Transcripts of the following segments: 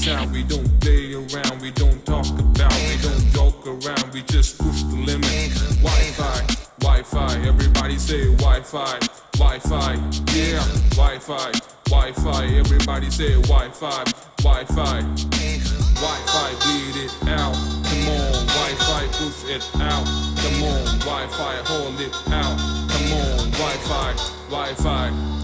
town. We don't play around, we don't talk about, we don't joke around, we just push the limit. Wi-Fi, Wi-Fi, everybody say Wi-Fi, Wi-Fi, yeah, Wi-Fi, Wi-Fi, everybody say Wi-Fi, Wi-Fi, Wi-Fi, bleed it out. Come on, Wi-Fi, push it out. Come on, Wi-Fi, hold it out. Come on, Wi-Fi, Wi-Fi.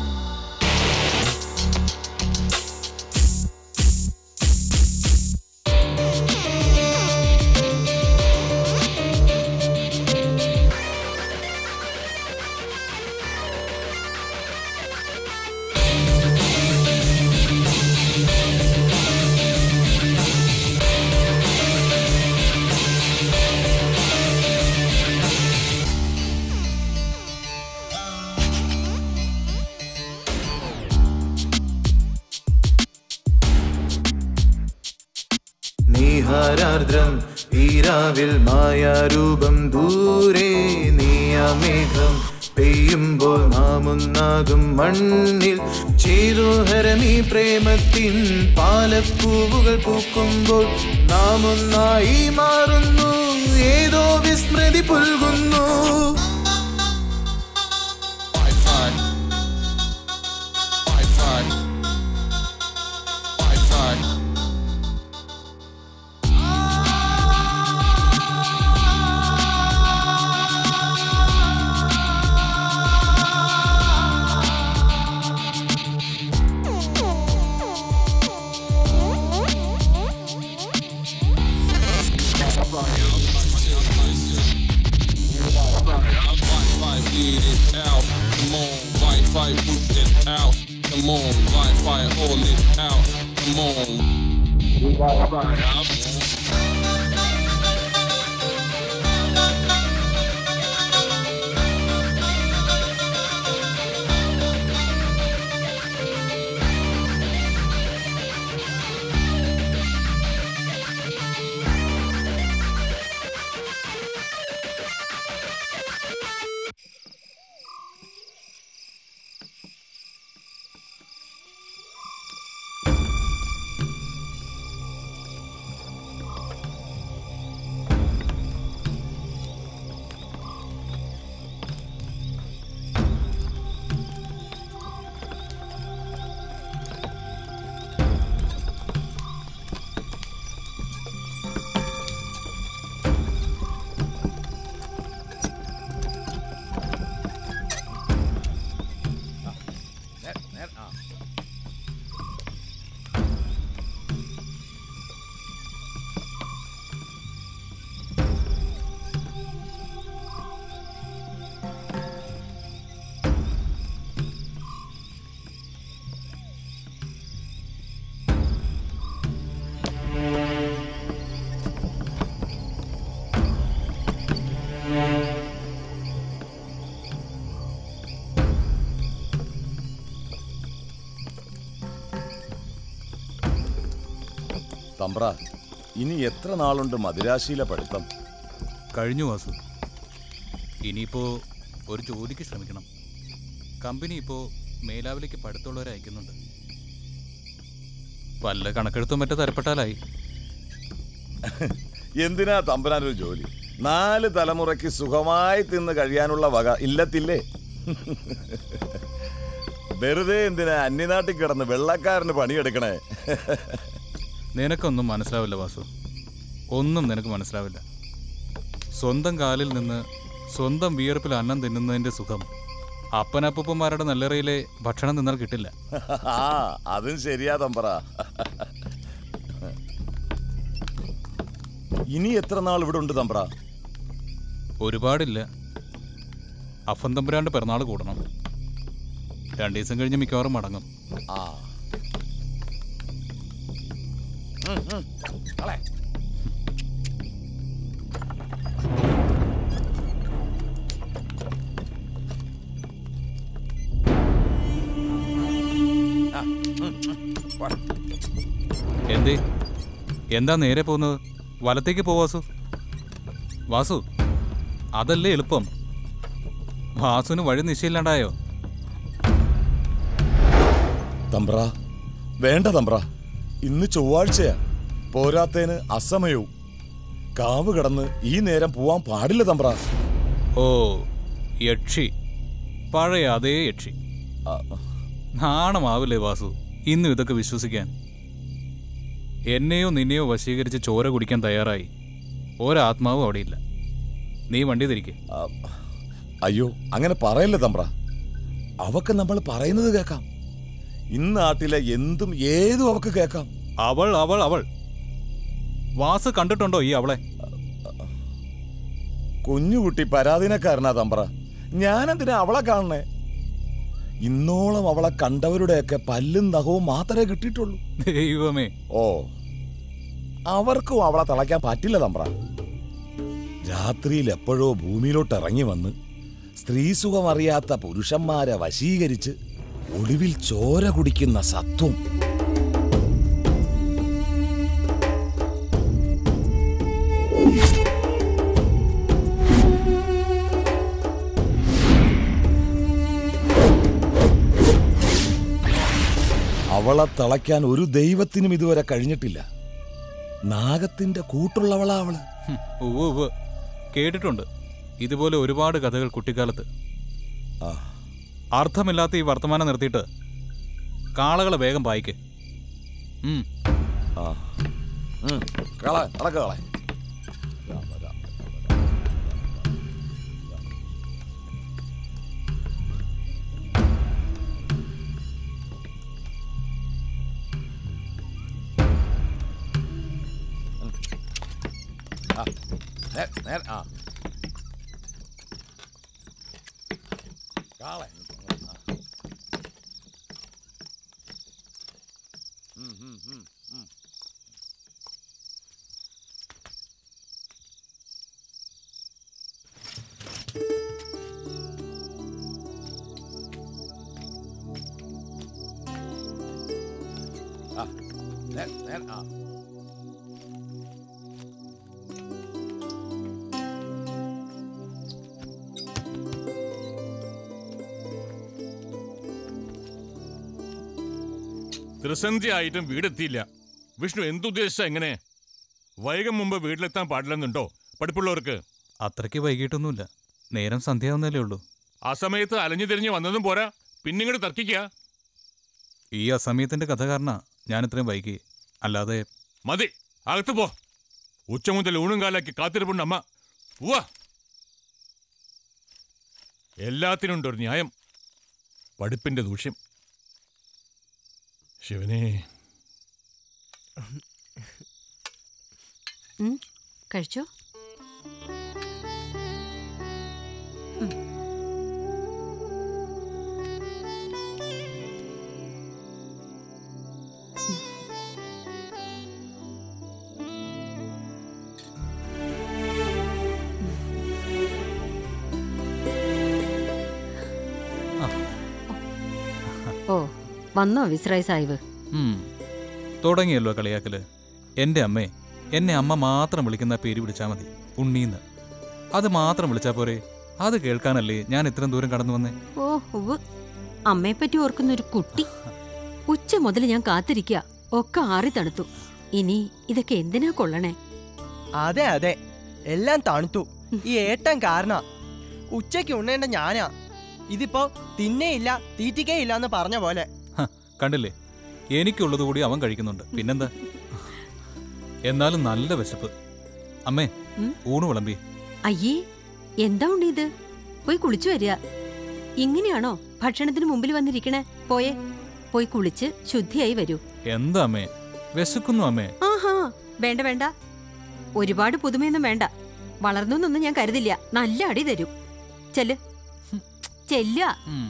നീഹാരാർദ്രം ഈരാവിൽ മായാരൂപം ദൂരെ നീയമേഘം പെയ്യുമ്പോൾ നാം ഒന്നാകും മണ്ണിൽ ചേതോഹരമീ പ്രേമത്തിൻ പാലപ്പൂവുകൾ പൂക്കുമ്പോൾ നാം ഒന്നായി മാറുന്നു ഏതോ വിസ്മൃതി പുൽകുന്നു Wi-Fi. Wi-Fi. Wi-Fi. Wi-Fi, bleed it out. Come on, Wi-Fi, push it out. Come on, Wi-Fi, hold it out. Come on. Wi-Fi. തമ്പ്ര ഇനി എത്ര നാളുണ്ട് മദിരാശിയിലെ പഠിത്തം കഴിഞ്ഞു വാസു ഇനിയിപ്പോൾ ഒരു ജോലിക്ക് ശ്രമിക്കണം കമ്പനി ഇപ്പോൾ മേലാവിലേക്ക് പഠിത്തമുള്ളവരെ അയക്കുന്നുണ്ട് വല്ല കണക്കെടുത്തും മറ്റേ തരപ്പെട്ടാലായി എന്തിനാ തമ്പുരാനൊരു ജോലി നാല് തലമുറയ്ക്ക് സുഖമായി തിന്ന് കഴിയാനുള്ള വക ഇല്ലത്തില്ലേ വെറുതെ എന്തിനാ അന്യനാട്ടിൽ കിടന്ന് വെള്ളക്കാരന് പണിയെടുക്കണേ നിനക്കൊന്നും മനസ്സിലാവില്ല വാസു ഒന്നും നിനക്ക് മനസ്സിലാവില്ല സ്വന്തം കാലിൽ നിന്ന് സ്വന്തം വിയർപ്പിൽ അന്നം തിന്നുന്നതിൻ്റെ സുഖം അപ്പനപ്പൂപ്പന്മാരുടെ നെല്ലറയിലെ ഭക്ഷണം തിന്നാൽ കിട്ടില്ല ആ അതും ശരിയാ തമ്പറ ഇനി എത്ര നാൾ ഇവിടെ ഉണ്ട് തമ്പ്ര ഒരുപാടില്ല അഫൻ തമ്പുരാൻ്റെ പിറന്നാൾ കൂടണം രണ്ടു ദിവസം കഴിഞ്ഞ് മിക്കവാറും മടങ്ങും ആ എന്തേ എന്താ നേരെ പോകുന്നത് വലത്തേക്ക് പോ വാസു വാസു അതല്ലേ എളുപ്പം വാസുവിന് വഴി നിശ്ചയില്ലാണ്ടായോ തമ്പ്ര വേണ്ട തമ്പ്ര ഇന്ന് ചൊവ്വാഴ്ചയാ പോരാത്തേന് അസമയവും കാവ് കടന്ന് ഈ നേരം പോവാൻ പാടില്ല തമ്പ്ര ഓ യക്ഷി പഴയ അതേ യക്ഷി നാണമാവില്ലേ വാസു ഇന്നും ഇതൊക്കെ വിശ്വസിക്കാൻ എന്നെയോ നിന്നെയോ വശീകരിച്ച് ചോര കുടിക്കാൻ തയ്യാറായി ഒരാത്മാവും അവിടെയില്ല നീ വണ്ടി തിരിക്കെ ആ, അയ്യോ അങ്ങനെ പറയല്ലേ തമ്പ്ര അവക്ക് നമ്മൾ പറയുന്നത് കേക്കാം ഇന്ന് നാട്ടിലെ എന്തും ഏതും അവക്ക് കേക്കാം അവൾ അവൾ അവൾ വാസ് കണ്ടിട്ടുണ്ടോ ഈ അവളെ കുഞ്ഞുകുട്ടി പരാധീനക്കാരനാ തമ്പ്ര ഞാനെന്തിനാ അവളെ കാണണേ ഇന്നോളം അവളെ കണ്ടവരുടെയൊക്കെ പല്ലും നഖവും മാത്രമേ കിട്ടിയിട്ടുള്ളൂ ദൈവമേ ഓ അവർക്കും അവളെ തളയ്ക്കാൻ പറ്റില്ല തമ്പ്ര രാത്രിയിൽ എപ്പോഴോ ഭൂമിയിലോട്ട് ഇറങ്ങി വന്ന് സ്ത്രീസുഖം അറിയാത്ത പുരുഷന്മാരെ വശീകരിച്ച് ഒടുവിൽ ചോര കുടിക്കുന്ന സത്വം അവളെ തളയ്ക്കാൻ ഒരു ദൈവത്തിനും ഇതുവരെ കഴിഞ്ഞിട്ടില്ല നാഗത്തിന്റെ കൂട്ടുള്ളവളാ അവള് ഹും, ഉവ്വ് ഉവ്വ് കേട്ടിട്ടുണ്ട് ഇതുപോലെ ഒരുപാട് കഥകൾ കുട്ടിക്കാലത്ത് ആ അർത്ഥമില്ലാത്ത ഈ വർത്തമാനം നിർത്തിയിട്ട് കാളകളെ വേഗം വായിക്ക് ഉം ആ ഉം, കള നടക്ക് കളെ ആ, നേ- നേരെ- ആ. കാളെ. ആ. ഉം, ഉം, ഉം, ഉം. ആ, നേരെ- നേരെ- ആ. ത്രിസന്ധ്യ ആയിട്ടും വീടെത്തിയില്ല വിഷ്ണു എന്തുദ്ദേശിച്ച എങ്ങനെ വൈകം മുമ്പ് വീട്ടിലെത്താൻ പാടില്ലെന്നുണ്ടോ പഠിപ്പുള്ളവർക്ക് അത്രയ്ക്ക് വൈകിട്ടൊന്നുമില്ല നേരം സന്ധ്യാവുന്നല്ലേ ഉള്ളൂ ആ സമയത്ത് അലഞ്ഞു തിരിഞ്ഞ് വന്നതും പോരാ പിന്നിങ്ങോട്ട് തർക്കിക്കുക ഈ അസമയത്തിന്റെ കഥ കാരണ ഞാൻ ഇത്രയും വൈകി അല്ലാതെ മതി അകത്ത് പോ ഉച്ച മുതൽ ഊണും കാലാക്കി കാത്തിരിപ്പുണ്ട് അമ്മ ഉവ്വ എല്ലാത്തിനും ഉണ്ട് ഒരു ന്യായം പഠിപ്പിന്റെ ദൂഷ്യം ശിവനെ ഉം, കഴിച്ചോ ഓ വന്നോ വിസ്രായ് സാഹിബ് ഉം, തുടങ്ങിയല്ലോ കളിയാക്കല് എൻ്റെ അമ്മേ എന്നെ അമ്മ മാത്രം വിളിക്കുന്ന പേര് വിളിച്ചാൽ മതി ഉണ്ണീന്ന് അത് മാത്രം വിളിച്ചാൽ പോരെ അത് കേൾക്കാനല്ലേ ഞാൻ ഇത്രയും ദൂരം കടന്നു വന്നേ ഓ ഉവ്വ് അമ്മയെപ്പറ്റി ഓർക്കുന്ന ഒരു കുട്ടി ഉച്ച മുതൽ ഞാൻ കാത്തിരിക്കുക ഒക്കെ ആറി തണുത്തു ഇനി ഇതൊക്കെ എന്തിനാ കൊള്ളണേ അതെ അതെ എല്ലാം തണുത്തു ഈ ഏട്ടൻ കാരണ ഉച്ചയ്ക്ക് ഉണ്ണേണ്ട ഞാനാ ഇതിപ്പോ തിന്നേയില്ല തീറ്റിക്കേയില്ല എന്ന് പറഞ്ഞ പോലെ ഹ, കണ്ടില്ലേ എനിക്കുള്ളത് കൂടി അവൻ കഴിക്കുന്നുണ്ട് പിന്നെന്താ എന്നാലും നല്ല വിശപ്പ് അമ്മേ ഉം? ഊണ് വിളമ്പി അയ്യേ എന്താ ഉണ്ട് ഇത് പോയി കുളിച്ചു വരിക ഇങ്ങനെയാണോ ഭക്ഷണത്തിന് മുമ്പിൽ വന്നിരിക്കണേ പോയേ പോയി കുളിച്ച് ശുദ്ധിയായി വരൂ എന്താ അമ്മേ വിശക്കുന്നു അമ്മേ ആഹാ വേണ്ട വേണ്ട ഒരുപാട് പുതുമയൊന്നും വേണ്ട വളർന്നൊന്നും ഞാൻ കരുതില്ല നല്ല അടി തരും ചെല്ല് ചെല്ല ഉം.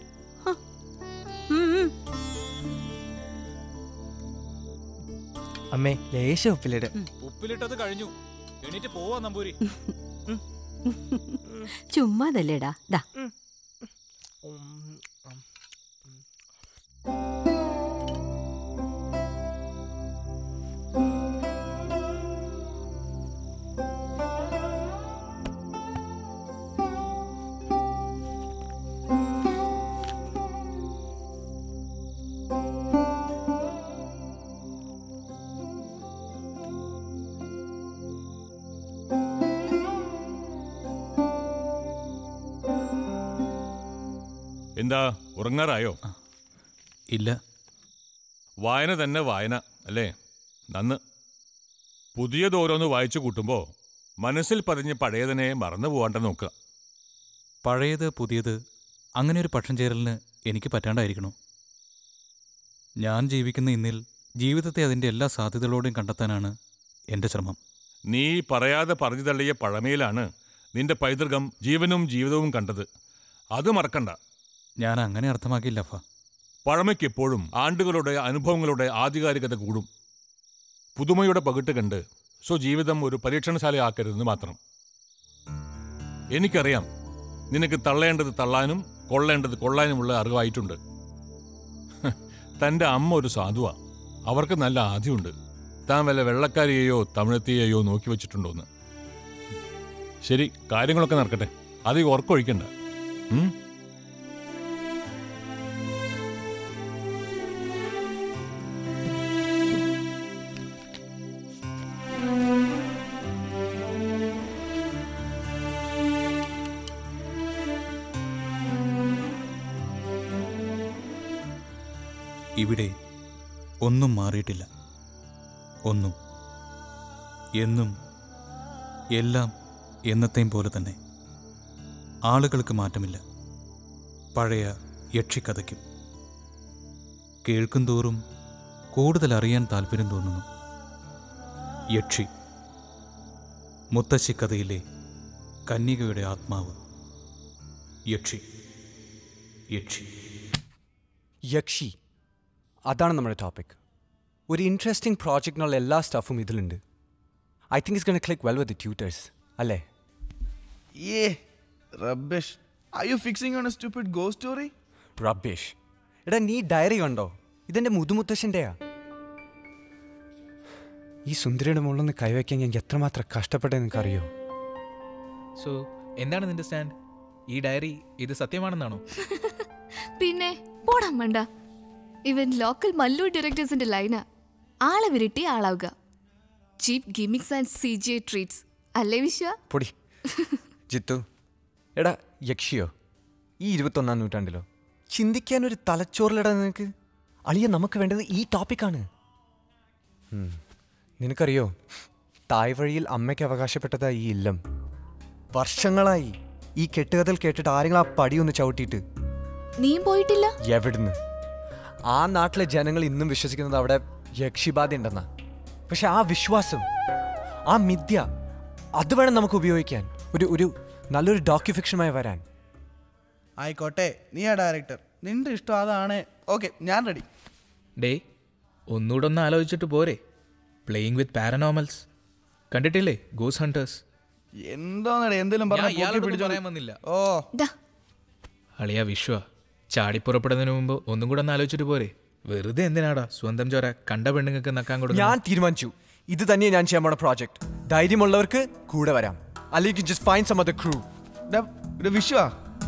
അമ്മേ ലേശ ഉപ്പിലിട് ഉപ്പിലിട്ടത് കഴിഞ്ഞു എണീറ്റ് പോവാ നമ്പൂരി ചുമ്മാതല്ലേടാ ദാ എന്താ ഉറങ്ങാറായോ ഇല്ല വായന തന്നെ വായന അല്ലേ നന്ന് പുതിയതോരോന്ന് വായിച്ചു കൂട്ടുമ്പോൾ മനസ്സിൽ പതിഞ്ഞ് പഴയതിനെ മറന്നു പോകാണ്ട നോക്കുക പഴയത് പുതിയത് അങ്ങനെ ഒരു പക്ഷം ചേരലിന് എനിക്ക് പറ്റാണ്ടായിരിക്കണോ ഞാൻ ജീവിക്കുന്ന ഇന്നിൽ ജീവിതത്തെ അതിൻ്റെ എല്ലാ സാധ്യതകളോടെയും കണ്ടെത്താനാണ് എൻ്റെ ശ്രമം നീ പറയാതെ പറഞ്ഞു തള്ളിയ പഴമയിലാണ് നിന്റെ പൈതൃകം ജീവനും ജീവിതവും കണ്ടത് അത് മറക്കണ്ട ഞാൻ അങ്ങനെ അർത്ഥമാക്കിയില്ല അഫ പഴമയ്ക്ക് എപ്പോഴും ആണ്ടുകളുടെ അനുഭവങ്ങളുടെ ആധികാരികത കൂടും പുതുമയുടെ പകിട്ട് കണ്ട് സ്വജീവിതം ഒരു പരീക്ഷണശാലയാക്കരുതെന്ന് മാത്രം എനിക്കറിയാം നിനക്ക് തള്ളേണ്ടത് തള്ളാനും കൊള്ളേണ്ടത് കൊള്ളാനുമുള്ള അറിവായിട്ടുണ്ട് ഹ്, തൻ്റെ അമ്മ ഒരു സാധുവാ അവർക്ക് നല്ല ആദ്യമുണ്ട് താൻ വല്ല വെള്ളക്കാരിയെയോ തമിഴത്തിയെയോ നോക്കി വെച്ചിട്ടുണ്ടോന്ന് ശരി കാര്യങ്ങളൊക്കെ നടക്കട്ടെ അധികം ഉറക്കൊഴിക്കണ്ട ഉം? ഇവിടെ ഒന്നും മാറിയിട്ടില്ല ഒന്നും എന്നും എല്ലാം എന്നത്തെയും പോലെ തന്നെ ആളുകൾക്ക് മാറ്റമില്ല പഴയ യക്ഷിക്കഥയ്ക്കും കേൾക്കുന്തോറും കൂടുതൽ അറിയാൻ താല്പര്യം തോന്നുന്നു യക്ഷി മുത്തശ്ശിക്കഥയിലെ കന്യകയുടെ ആത്മാവ് യക്ഷി യക്ഷി യക്ഷി അതാണ് നമ്മുടെ ടോപ്പിക് ഒരു ഇൻട്രസ്റ്റിംഗ് പ്രോജക്റ്റിനുള്ള എല്ലാ സ്റ്റഫും ഇതിലുണ്ട് I think is gonna click well with tutors അല്ലേ Yeah, rubbish. Are you fixing on a stupid ghost story? Rubbish എടാ നീ ഡയറി കണ്ടോ ഇതെന്റെ മുതുമുത്തശ്ശൻ്റെയാ ഈ സുന്ദരിയുടെ മുകളിലൊന്ന് കൈവയ്ക്കാൻ ഞാൻ എത്രമാത്രം കഷ്ടപ്പെട്ടെന്ന് നിനക്കറിയോ സോ എന്താണ് നിന്റെ സ്റ്റാൻഡ് ഈ ഡയറി ഇത് സത്യമാണെന്നാണോ പിന്നെ പോടാൻ വേണ്ട ഇവൻ ലോക്കൽ മല്ലൂർ ഡയറക്ടേഴ്സിന്റെ ലൈനാ ആളെ വിരട്ടി ആളാവുക cheap gimmicks and C G I treats അല്ലേ വിശ്വ പൊടി ജിത്തു എടാ യക്ഷിയോ ഈ ഇരുപത്തൊന്നാം നൂറ്റാണ്ടിലോ ചിന്തിക്കാൻ ഒരു തലച്ചോറിലടാ നിനക്ക് അളിയ നമുക്ക് വേണ്ടത് ഈ ടോപ്പിക്കാണ് ഉം. നിനക്കറിയോ തായ് വഴിയിൽ അമ്മയ്ക്ക് അവകാശപ്പെട്ടതാ ഈ ഇല്ലം വർഷങ്ങളായി ഈ കെട്ടുകഥൽ കേട്ടിട്ട് ആരെങ്കിലും ആ പടിയൊന്ന് ചവിട്ടിയിട്ട് നീയും പോയിട്ടില്ല എവിടുന്ന് ആ നാട്ടിലെ ജനങ്ങൾ ഇന്നും വിശ്വസിക്കുന്നത് അവിടെ യക്ഷിബാധ ഉണ്ടെന്നാ പക്ഷെ ആ വിശ്വാസം ആ മിഥ്യ അത് വേണം നമുക്ക് ഉപയോഗിക്കാൻ ഒരു ഒരു നല്ലൊരു ഡോക്യുഫിക്ഷനുമായി വരാൻ ആയിക്കോട്ടെ നീ ആ ഡയറക്ടർ നിന്റെ ഇഷ്ടം അതാണ് ഓക്കെ ഞാൻ റെഡി ഡേ ഒന്നുകൂടെ ഒന്ന് ആലോചിച്ചിട്ട് പോരെ പ്ലേയിങ് വിത്ത് പാരനോമൽസ് കണ്ടിട്ടില്ലേ ഗോസ് ഹണ്ടേഴ്സ് എന്തോന്നടേ എന്തെങ്കിലും ഞാൻ പറഞ്ഞ് പൊക്കി ഇയാളോടൊന്നും പിടിച്ചോ. പറയാൻ വന്നില്ല. ഓ ഡാ അളിയ വിശ്വ ചാടിപ്പുറപ്പെടുന്നതിന് മുമ്പ് ഒന്നും കൂടെ ഒന്ന് ആലോചിച്ചിട്ട് പോരെ വെറുതെ എന്തിനാടാ സ്വന്തം ചോര കണ്ട പെണ്ണുങ്ങൾക്ക് നക്കാൻ കൊടുക്കണം ഞാൻ തീരുമാനിച്ചു ഇത് തന്നെ ഞാൻ ചെയ്യാൻ പോണ പ്രോജക്റ്റ് ധൈര്യമുള്ളവർക്ക് കൂടെ വരാം അല്ലെങ്കിൽ just find some other crew ഡാ, ഇത് വിശ്വ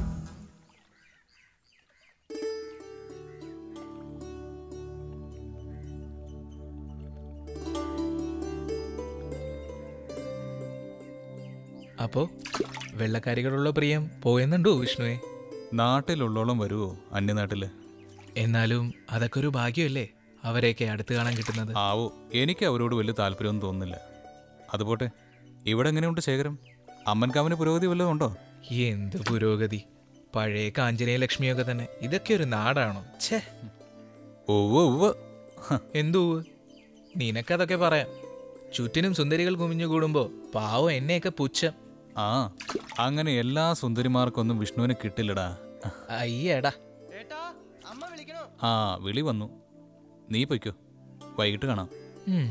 അപ്പോ വെള്ളക്കാരികളുള്ള പ്രിയം പോയെന്നുണ്ടോ വിഷ്ണുവേ നാട്ടിലുള്ളോളം വരുമോ അന്യനാട്ടില് എന്നാലും അതൊക്കെ ഒരു ഭാഗ്യമല്ലേ അവരെയൊക്കെ അടുത്ത് കാണാൻ കിട്ടുന്നത് ആവോ എനിക്ക് അവരോട് വലിയ താല്പര്യമൊന്നും തോന്നുന്നില്ല അതുപോട്ടെ ഇവിടെ എങ്ങനെയുണ്ട് ശേഖരം അമ്മൻകാവിന് പുരോഗതി വല്ലതും ഉണ്ടോ എന്ത് പുരോഗതി പഴയ കാഞ്ചനീയ ലക്ഷ്മിയൊക്കെ തന്നെ ഇതൊക്കെ ഒരു നാടാണോ ഛേ ഒവ്വ് ഒവ്വ് ഹ, എന്തോ നിനക്കതൊക്കെ പറയാം ചുറ്റിനും സുന്ദരികൾ കുമിഞ്ഞു കൂടുമ്പോ പാവം എന്നെയൊക്കെ പുച്ഛം ആ അങ്ങനെ എല്ലാ സുന്ദരിമാർക്കൊന്നും വിഷ്ണുവിനെ കിട്ടില്ലടാ അയ്യടാ അമ്മ വിളിക്കണോ ആ വിളി വന്നു നീ പൊയ്ക്കോ വൈകിട്ട് കാണാം ഉം.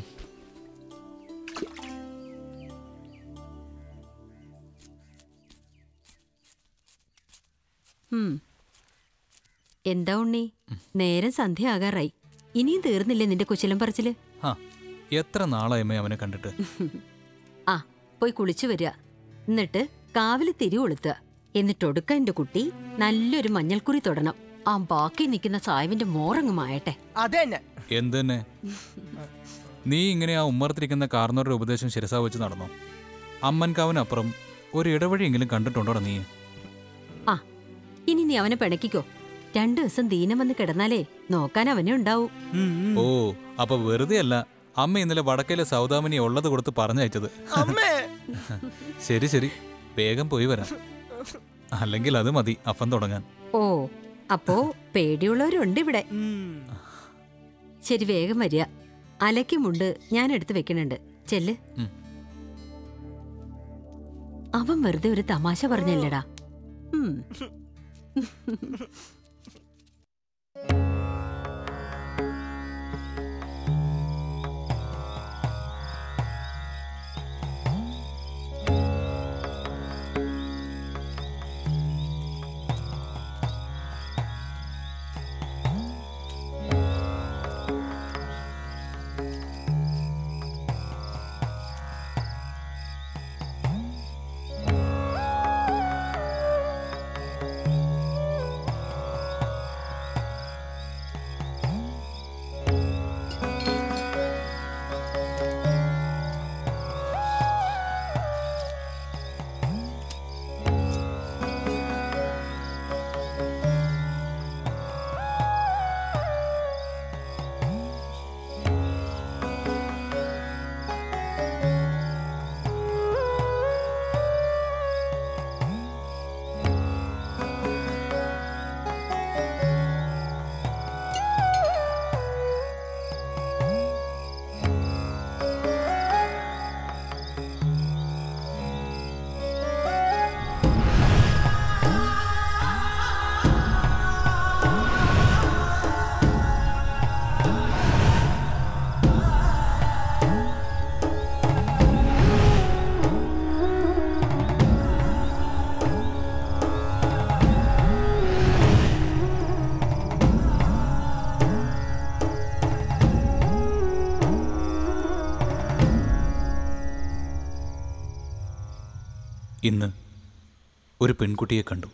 ഉം. എന്താ ഉണ്ണി നേരം സന്ധ്യ ആകാറായി ഇനിയും തീർന്നില്ലേ നിന്റെ കുശലം പറച്ചില് ആ എത്ര നാളായ്മേ അവനെ കണ്ടിട്ട് ആ പോയി കുളിച്ചു വരിക എന്നിട്ട് കാവില് തിരി കൊളുത്തുക എന്നിട്ട് ഒടുക്ക എന്റെ കുട്ടി നല്ലൊരു മഞ്ഞൾക്കുറി തൊടണം ആ ബാക്കി നിൽക്കുന്ന സായവിന്റെ മോറങ്ങ് മായട്ടെ അത് തന്നെ എന്ത് തന്നെ നീ ഇങ്ങനെ ആ ഉമ്മറത്തിരിക്കുന്ന കാർന്നവരുടെ ഉപദേശം ശിരസാ വെച്ച് നടന്നോ അമ്മൻകാവിനപ്പുറം ഒരു ഇടവഴിയെങ്കിലും കണ്ടിട്ടുണ്ടോടാ നീ ആ ഇനി നീ അവനെ പിണക്കിക്കോ രണ്ടു ദിവസം ദീനം വന്ന് കിടന്നാലേ നോക്കാൻ അവനെ ഉണ്ടാവും ഓ അപ്പൊ വെറുതെ അല്ല അമ്മ ഇന്നലെ വടക്കയിലെ സൗദാമിനി ഉള്ളത് കൊടുത്ത് പറഞ്ഞയച്ചത് അമ്മേ ശരി ശരി വേഗം പോയി വരാം അല്ലെങ്കിൽ അത് മതി അപ്പം തുടങ്ങാൻ ഓ അപ്പോ പേടിയുള്ളവരുണ്ട് ഇവിടെ ശരി വേഗം വരിക അലയ്ക്കുമുണ്ട് ഞാൻ എടുത്ത് വെക്കണുണ്ട് ചെല്ല് ഉം. അവൻ വെറുതെ ഒരു തമാശ പറഞ്ഞല്ലടാ ഉം. ഇന്ന് ഒരു പെൺകുട്ടിയെ കണ്ടു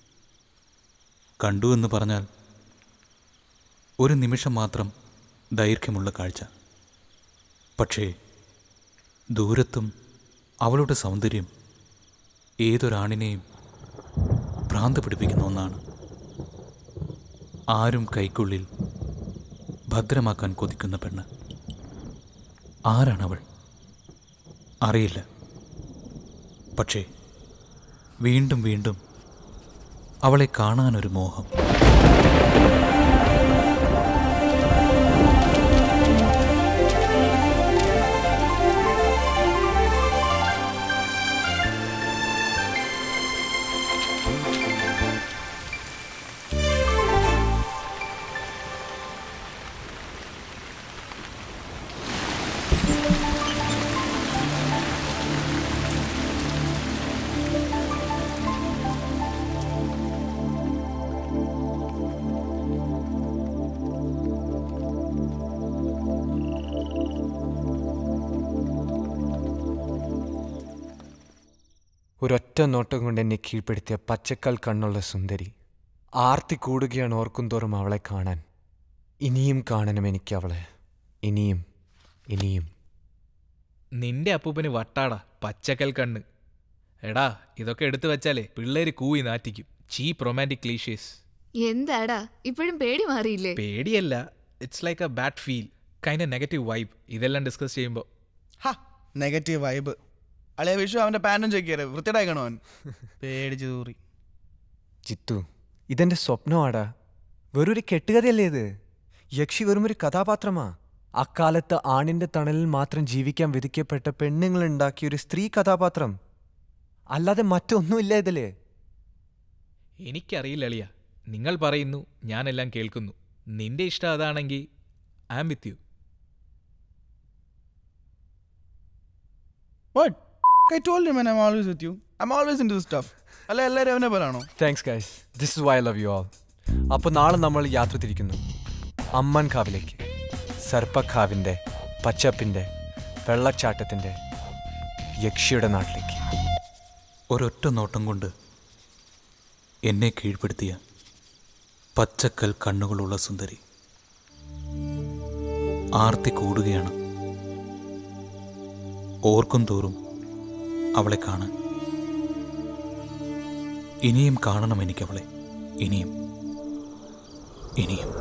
കണ്ടു എന്ന് പറഞ്ഞാൽ ഒരു നിമിഷം മാത്രം ദൈർഘ്യമുള്ള കാഴ്ച പക്ഷേ ദൂരത്തും അവളുടെ സൗന്ദര്യം ഏതൊരാണിനെയും ഭ്രാന്ത് പിടിപ്പിക്കുന്ന ഒന്നാണ് ആരും കൈക്കുള്ളിൽ ഭദ്രമാക്കാൻ കൊതിക്കുന്ന പെണ്ണ് ആരാണവൾ അറിയില്ല പക്ഷേ വീണ്ടും വീണ്ടും അവളെ കാണാനൊരു മോഹം ഒരൊറ്റ നോട്ടം കൊണ്ട് എന്നെ കീഴ്പ്പെടുത്തിയ പച്ചക്കൽ കണ്ണുള്ള സുന്ദരി ആർത്തി കൂടുകയാണ് ഓർക്കുന്തോറും അവളെ കാണാൻ ഇനിയും കാണണം എനിക്ക് അവളെ ഇനിയും ഇനിയും നിന്റെ അപ്പൂപ്പന് വട്ടാടാ പച്ചക്കൽ കണ്ണ് എടാ ഇതൊക്കെ എടുത്തു വെച്ചാലേ പിള്ളേര് കൂയി നാറ്റിക്കും ചീപ്പ് റൊമാൻറ്റിക് ക്ലീഷേസ് എന്താടാ ഇപ്പോഴും പേടി മാറിയില്ലേ പേടിയല്ല it's like a bad feel kind negative vibe ഇതെല്ലാം ഡിസ്കസ് ചെയ്യുമ്പോൾ ഹാ നെഗറ്റീവ് വൈബ് അളിയ വിഷു അവന്റെ പാൻറ്റും ചെക്കിയത് വൃത്തിയുടായിക്കണോ അവൻ പേടിച്ച് തൂറി ചിത്തു ഇതെന്റെ സ്വപ്നമാടാ വെറൊരു കെട്ടുകഥയല്ലേ ഇത് യക്ഷി വെറുമൊരു കഥാപാത്രമാ അക്കാലത്ത് ആണിന്റെ തണലിൽ മാത്രം ജീവിക്കാൻ വിധിക്കപ്പെട്ട പെണ്ണുങ്ങൾ ഉണ്ടാക്കിയ ഒരു സ്ത്രീ കഥാപാത്രം അല്ലാതെ മറ്റൊന്നുമില്ല ഇതില് എനിക്കറിയില്ല അളിയ നിങ്ങൾ പറയുന്നു ഞാനെല്ലാം കേൾക്കുന്നു നിന്റെ ഇഷ്ടം അതാണെങ്കിൽ I am with you What? I told you, man, I'm always with you. I'm always into this stuff. അല്ല എല്ലാവരും അവനെ പോലാണോ thanks guys this is why love you all അപ്പോൾ നാളെ നമ്മൾ യാത്ര തിരിക്കുന്നു അമ്മൻ ഖാവിലേക്ക് സർപ്പഖാവിൻ്റെ പച്ചപ്പിൻ്റെ വെള്ളച്ചാട്ടത്തിൻ്റെ യക്ഷിയുടെ നാട്ടിലേക്ക് ഒരൊറ്റ നോട്ടം കൊണ്ട് എന്നെ കീഴ്പ്പെടുത്തിയ പച്ചക്കൽ കണ്ണുകളുള്ള സുന്ദരി ആർത്തി കൂടുകയാണ് ഓർക്കും തോറും അവളെ കാണാൻ ഇനിയും കാണണം എനിക്കവളെ ഇനിയും ഇനിയും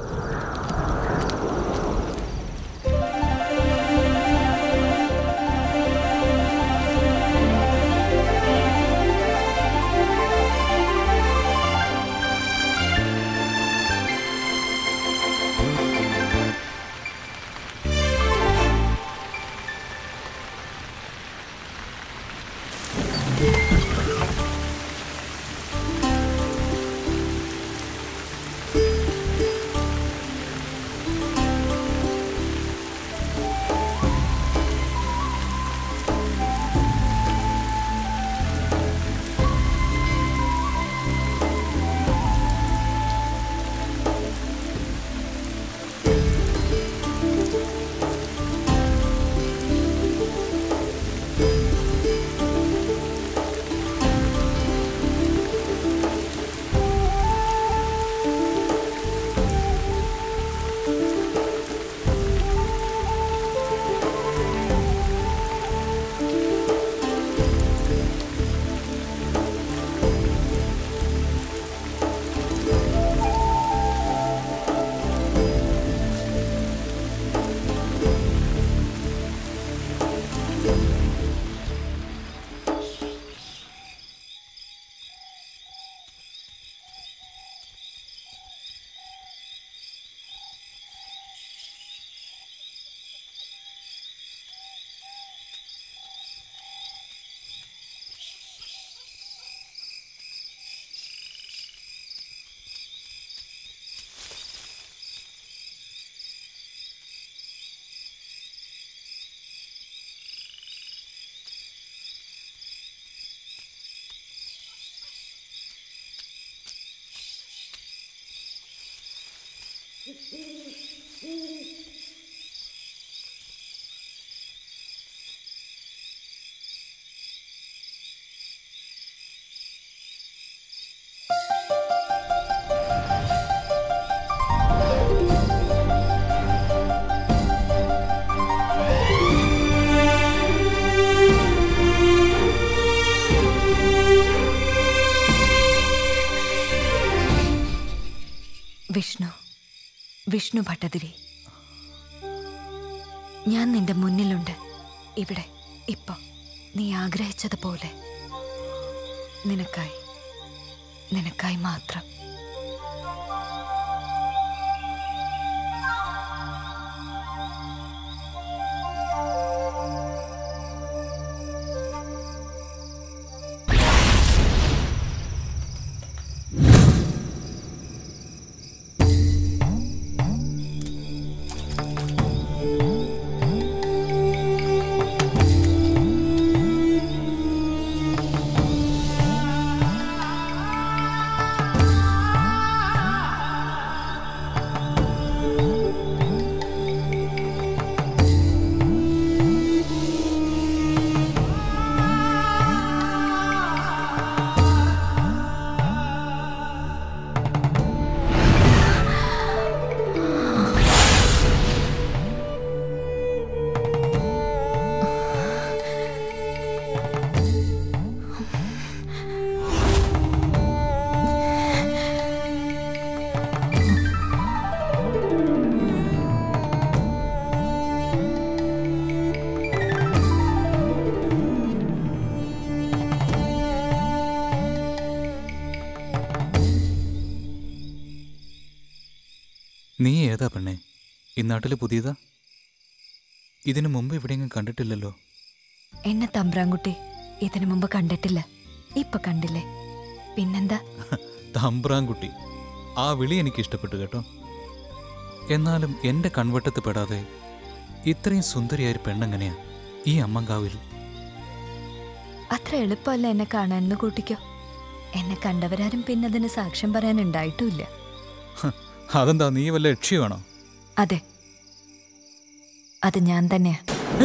വിഷ്ണു വിഷ്ണു ഭട്ടതിരി ഞാൻ നിന്റെ മുന്നിലുണ്ട് ഇവിടെ ഇപ്പൊ നീ ആഗ്രഹിച്ചതുപോലെ നിനക്കായി നിനക്കായി മാത്രം നീ ഏതാ പെണ്ണെ ഈ നാട്ടിൽ പുതിയതാ ഇതിനു മുമ്പ് എവിടെയെങ്കിലും കണ്ടിട്ടില്ലല്ലോ എന്നെ തമ്പ്രാൻകുട്ടി ഇതിനു മുമ്പ് കണ്ടിട്ടില്ല ഇപ്പൊ കണ്ടില്ലേ പിന്നെന്താ തമ്പ്രാൻകുട്ടി ആ വിളി എനിക്ക് ഇഷ്ടപ്പെട്ടു കേട്ടോ എന്നാലും എൻ്റെ കൺവട്ടത്ത് പെടാതെ ഇത്രയും സുന്ദരിയായ ഒരു പെണ്ണെങ്ങനെയാ ഈ അമ്മങ്കാവിൽ അത്ര എളുപ്പമല്ല എന്നെ കാണാനെന്ന് കൂട്ടിക്കോ എന്നെ കണ്ടവരാരും പിന്നതിന് സാക്ഷ്യം പറയാൻ ഉണ്ടായിട്ടുമില്ല ഹ്, അതെന്താ നീ വല്ല ലക്ഷ്യമാണോ അതെ അത് ഞാൻ തന്നെയാ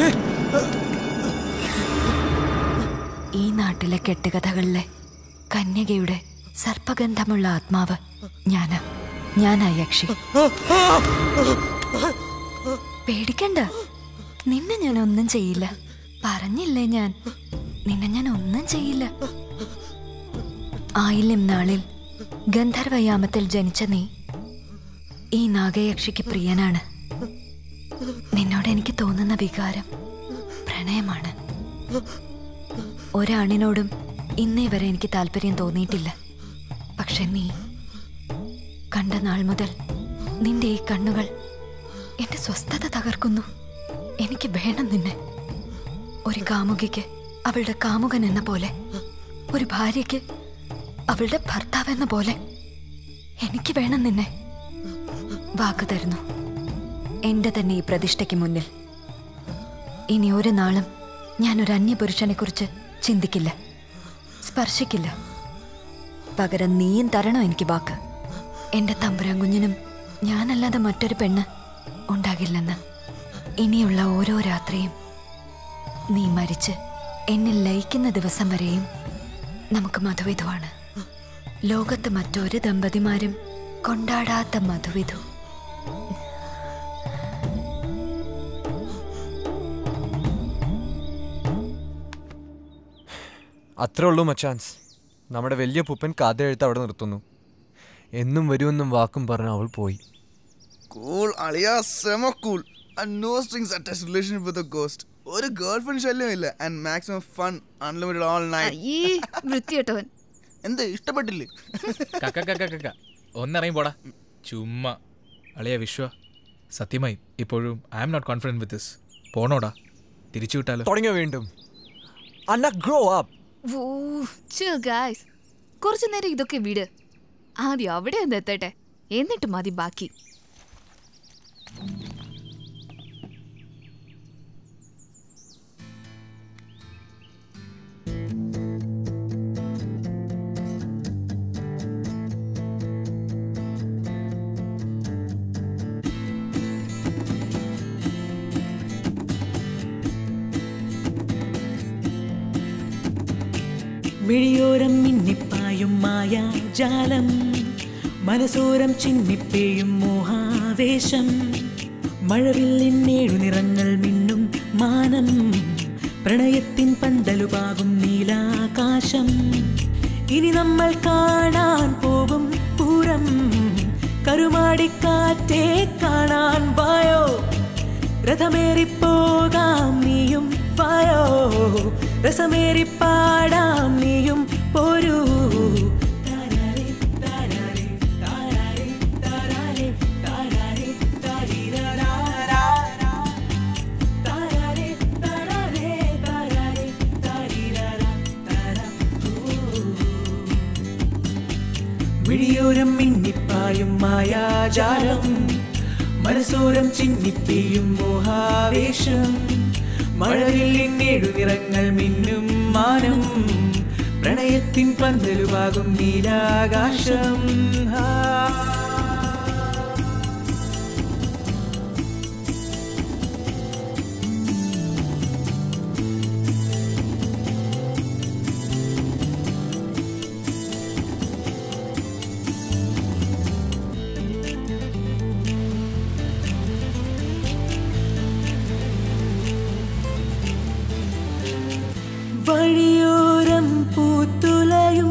ഈ നാട്ടിലെ കെട്ടുകഥകളിലെ കന്യകയുടെ സർപ്പഗന്ധമുള്ള ആത്മാവ് ഞാനാ ഞാനാ യക്ഷി പേടിക്കണ്ട നിന്നെ ഞാൻ ഒന്നും ചെയ്യില്ല പറഞ്ഞില്ലേ ഞാൻ നിന്നെ ഞാൻ ഒന്നും ചെയ്യില്ല ആയില്യം നാളിൽ ഗന്ധർവയാമത്തിൽ ജനിച്ച നീ ഈ നാഗയക്ഷിക്ക് പ്രിയനാണ് നിന്നോട് എനിക്ക് തോന്നുന്ന വികാരം പ്രണയമാണ് ഒരാണിനോടും ഇന്നേ വരെ എനിക്ക് താല്പര്യം തോന്നിയിട്ടില്ല പക്ഷെ നീ കണ്ട നാൾ മുതൽ നിന്റെ ഈ കണ്ണുകൾ എന്റെ സ്വസ്ഥത തകർക്കുന്നു എനിക്ക് വേണം നിന്നെ ഒരു കാമുകിക്ക് അവളുടെ കാമുകൻ എന്ന പോലെ ഒരു ഭാര്യയ്ക്ക് അവളുടെ ഭർത്താവ് എന്ന പോലെ എനിക്ക് വേണം നിന്നെ വാക്ക് തരുന്നു എന്റെ തന്നെ ഈ പ്രതിഷ്ഠയ്ക്ക് മുന്നിൽ ഇനി ഒരു നാളും ഞാൻ ഒരു അന്യപുരുഷനെ കുറിച്ച് ചിന്തിക്കില്ല സ്പർശിക്കില്ല പകരം നീയും തരണോ എനിക്ക് വാക്ക് എന്റെ തമ്പുരാൻ കുഞ്ഞിനും ഞാനല്ലാതെ മറ്റൊരു പെണ്ണ് ഉണ്ടാകില്ലെന്ന് ഇനിയുള്ള ഓരോ രാത്രിയും നീ മരിച്ച് എന്നിൽ ലയിക്കുന്ന ദിവസം വരെയും നമുക്ക് മധുവിധുവാണ് ലോകത്ത് മറ്റൊരു ദമ്പതിമാരും കൊണ്ടാടാത്ത മധുവിധു അത്രേ ഉള്ളൂ മച്ചാൻസ് നമ്മുടെ വലിയ പുപ്പൻ കഥ എഴുത്ത് അവിടെ നിർത്തുന്നു എന്നും വരുമെന്നും വാക്കും പറഞ്ഞ് അവൾ പോയി കൂൾ അളിയ സെമ cool no strings attach relationship with ghost ഒരു ഗേൾ ഫ്രണ്ട് ശല്യമില്ല and maximum fun unlimited all night ഈ വൃത്തികെട്ടവൻ എന്ത് ഇഷ്ടപ്പെട്ടില്ലേ കക്ക കക്ക കക്ക ഒന്നിറങ്ങി പോടാ ചുമ്മാ അളിയ വിശ്വ സത്യമായി ഇപ്പോഴും I am not confident with this പോണോടാ തിരിച്ചു വിട്ടാലോ തുടങ്ങിയോ വീണ്ടും അന്ന ഗ്രോ അപ്പ് ഗായ്സ് കുറച്ചു നേരം ഇതൊക്കെ വിട് ആദ്യം അവിടെ ഒന്ന് എത്തട്ടെ എന്നിട്ട് മതി ബാക്കി മിഴിയോരം മിന്നിപ്പായും മായാജാലം മനസോരം ചിന്നിപ്പേയും മോഹാവേശം മഴവില്ലിന്നേഴു നിറങ്ങൾ മിന്നും മാനം പ്രണയത്തിൻ പന്തലുപാകും നീലാകാശം ഇനി നമ്മൾ കാണാൻ പോകും പൂരം കരുമാടിക്കാറ്റേ കാണാൻ വായോ രഥമേറിപ്പോകാം നീയും വായോ രസമേറിപ്പാടാം നീയും പോരൂ താരാരേ, താരാരേ, താരാരേ, താരാരേ, താരാരേ, താരീരാരാരാ. താരാരേ, താരാരേ, താരാരേ, താരീരാരാ, താരാ. മിഴിയോരം മിന്നിപ്പായും മായാജാലം മനസ്സോരം ചിന്നിപ്പിയും മോഹാവേശം മഴവില്ലിന്നേഴു നിറങ്ങൾ മിന്നും മാനം പ്രണയത്തിൻ പന്തലുപാകും നീലാകാശം ഹാ വഴിയോരം പൂത്തുലയും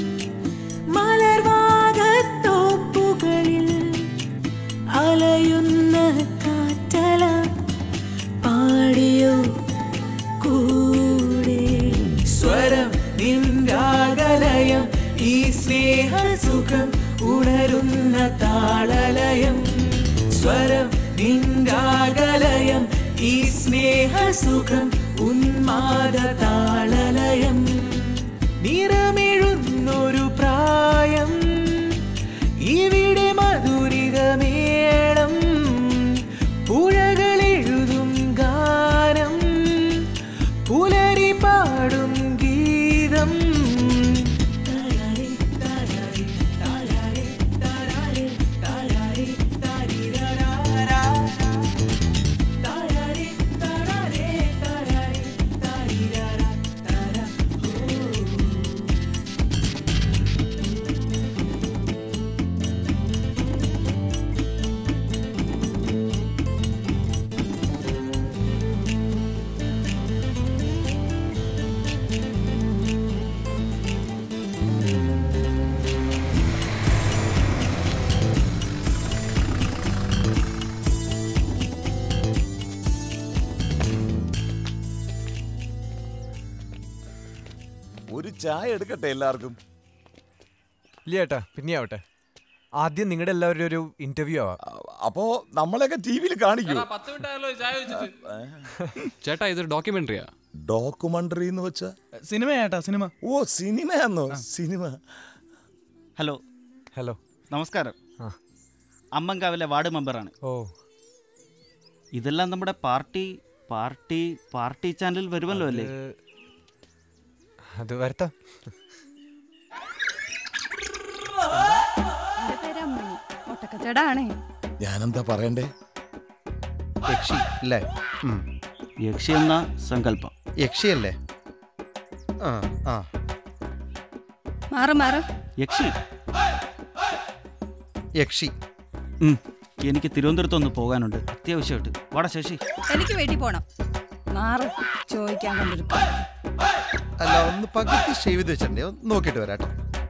മലർവാകത്തോപ്പുകളിൽ അലയുന്ന കാറ്റല പാടിയോ കൂടെ സ്വരം നിൻകാകലയം ഈ സ്നേഹസുഖം ഉണരുന്ന താളലയം സ്വരം നിൻകാകലയം ഈ സ്നേഹസുഖം ഉന്മാദ താളലയം നിറമെഴുന്നൊരു പ്രായം ഇവിടെ മധുരിതമേളം പുഴകളെഴുതും ഗാനം പുലരി പാടും ഗീതം താരാരേ, താരാരേ, താരാരേ, താരാരേ, താരാരേ, താരീരാരാരാ. താരാരേ, താരാരേ, താരാരേ, താരീരാരാ, താരാ. ഓ. ഒരു ചായ എടുക്കട്ടെ എല്ലാവർക്കും ഇല്ല ചേട്ടാ പിന്നെ ആവട്ടെ ആദ്യം നിങ്ങളുടെ എല്ലാവരും ഒരു ഇന്റർവ്യൂ ആവാം അപ്പോ നമ്മളെയൊക്കെ ടി വിയിൽ കാണിക്കൂ ചേട്ടാ ഇതൊരു ഡോക്യുമെന്ററിയാ ഡോക്യുമെന്ററി എന്ന് വെച്ചാ സിനിമയാട്ടാ സിനിമ ഓ സിനിമയാന്നോ സിനിമ ഹലോ ഹലോ നമസ്കാരം അമ്മങ്കാവിലെ വാർഡ് മെമ്പറാണ് ഓ ഇതെല്ലാം നമ്മുടെ പാർട്ടി പാർട്ടി പാർട്ടി ചാനലിൽ വരുമല്ലോ അല്ലേ അത് വരത്താം എന്റെ പേര് അമ്മണി ഒട്ടക്കച്ചടാണേ ഞാനെന്താ പറയണ്ടേ യക്ഷി അല്ലേ യക്ഷി എന്ന സങ്കല്പം യക്ഷിയല്ലേ ആ ആ മാറ് മാറ് യക്ഷി യക്ഷി ഉം, എനിക്ക് തിരുവനന്തപുരത്ത് ഒന്ന് പോകാനുണ്ട് അത്യാവശ്യമായിട്ട് വാടാ ശശി എനിക്ക് വീട്ടിൽ പോണം മാറ് ചോദിക്കാൻ കൊണ്ടിരിക്കും അല്ല ഒന്ന് പകുതി ഷേവ് ചെയ്ത് വെച്ചിട്ടുണ്ടേ ഒന്ന് നോക്കിയിട്ട് വരാട്ടോ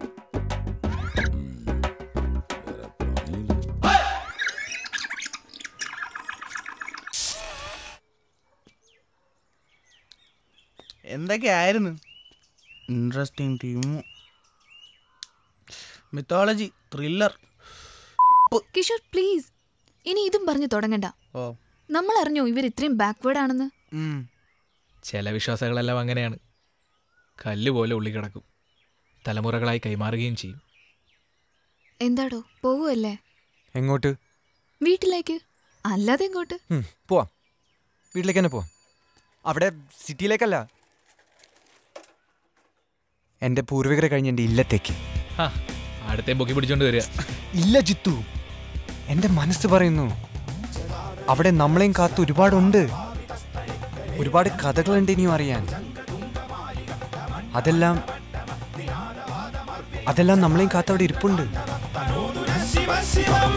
എന്തൊക്കെയായിരുന്നു interesting team mythology thriller Kishore please ഇനി ഇതും പറഞ്ഞു തുടങ്ങണ്ട ഓ നമ്മൾ അറിഞ്ഞോ ഇവർ ഇത്രയും ബാക്ക്വേർഡ് ആണെന്ന് ചില വിശ്വാസങ്ങളെല്ലാം അങ്ങനെയാണ് കല്ല് പോലെ ഉള്ളി കിടക്കും തലമുറകളായി കൈമാറുകയും ചെയ്യും എന്താടോ പോവുമല്ലേ എങ്ങോട്ട് വീട്ടിലേക്ക് അല്ലാതെ എങ്ങോട്ട് ഉം, പോവാം വീട്ടിലേക്ക് തന്നെ പോവാം അവിടെ സിറ്റിയിലേക്കല്ല എൻ്റെ പൂർവികരെ കഴിഞ്ഞ് എൻ്റെ ഇല്ലത്തേക്ക് ആ അടുത്തേ പൊക്കി പിടിച്ചോണ്ട് വരിക ഇല്ല ജിത്തു എൻ്റെ മനസ്സ് പറയുന്നു അവിടെ നമ്മളെയും കാത്ത് ഒരുപാടുണ്ട് ഒരുപാട് കഥകളുണ്ട് ഇനിയും അറിയാൻ അതെല്ലാം അതെല്ലാം നമ്മളെയും കാത്ത് അവിടെ ഇരിപ്പുണ്ട് ശിവ ശിവം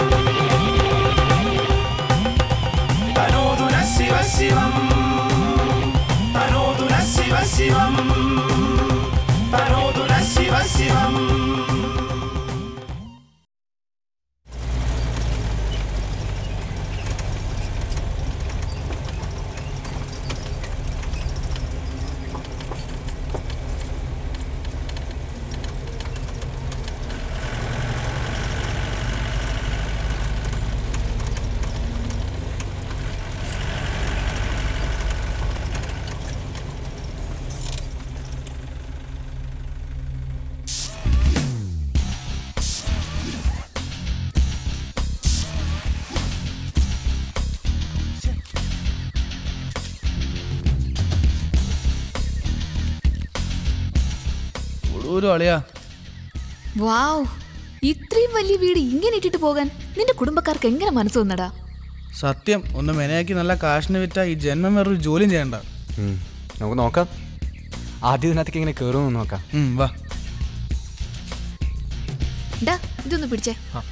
തനോതുര ശിവ ശിവം തനോതുര ശിവ ശിവം തനോതുര ശിവ ശിവം ഒരു അളിയാ വാവ് ഇത്രയും വലിയ വീട് ഇങ്ങനെ ഇട്ടിട്ട് പോകാൻ നിന്റെ കുടുംബക്കാർക്ക് എങ്ങനെ മനസ്സ് വന്നടാ സത്യം ഒന്ന് മെനയാക്കി നല്ല കാശിന് വിറ്റ ഈ ജന്മം വേറൊരു ജോലിയും ചെയ്യണ്ട ഉം, നമുക്ക് നോക്കാം ആദ്യം ഇതിനകത്തേക്ക് എങ്ങനെ കയറുമെന്ന് നോക്കാം ഉം, വാ ഡാ ഇതൊന്ന് പിടിച്ചേ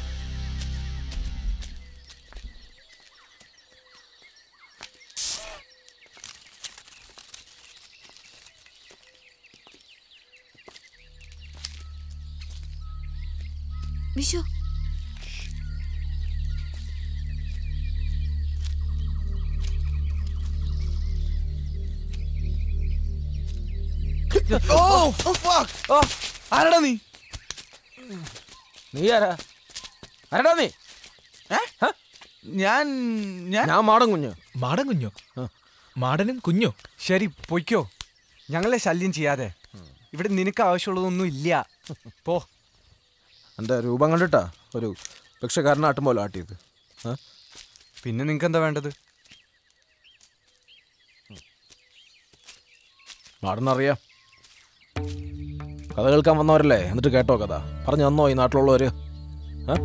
വിശു ഓ ഫക്ക് ഓ ആരടാ നീ നീ ആരാ ആരടാ നീ ഞാൻ ഞാൻ ഞാൻ മാടൻ കുഞ്ഞ് മാടൻ കുഞ്ഞോ മാടനും കുഞ്ഞോ ശരി പൊയ്ക്കോ ഞങ്ങളെ ശല്യം ചെയ്യാതെ ഇവിടെ നിനക്ക് ആവശ്യമുള്ളതൊന്നും ഇല്ല പോ എൻ്റെ രൂപം കണ്ടിട്ടാ ഒരു ഭിക്ഷക്കാരനാട്ടും പോലെ ആട്ടിയത് ആ? പിന്നെ നിങ്ങൾക്ക് എന്താ വേണ്ടത് മാടനറിയാം കഥ കേൾക്കാൻ വന്നവരല്ലേ എന്നിട്ട് കേട്ടോ കഥ പറഞ്ഞു തന്നോ ഈ നാട്ടിലുള്ളവര് ആ?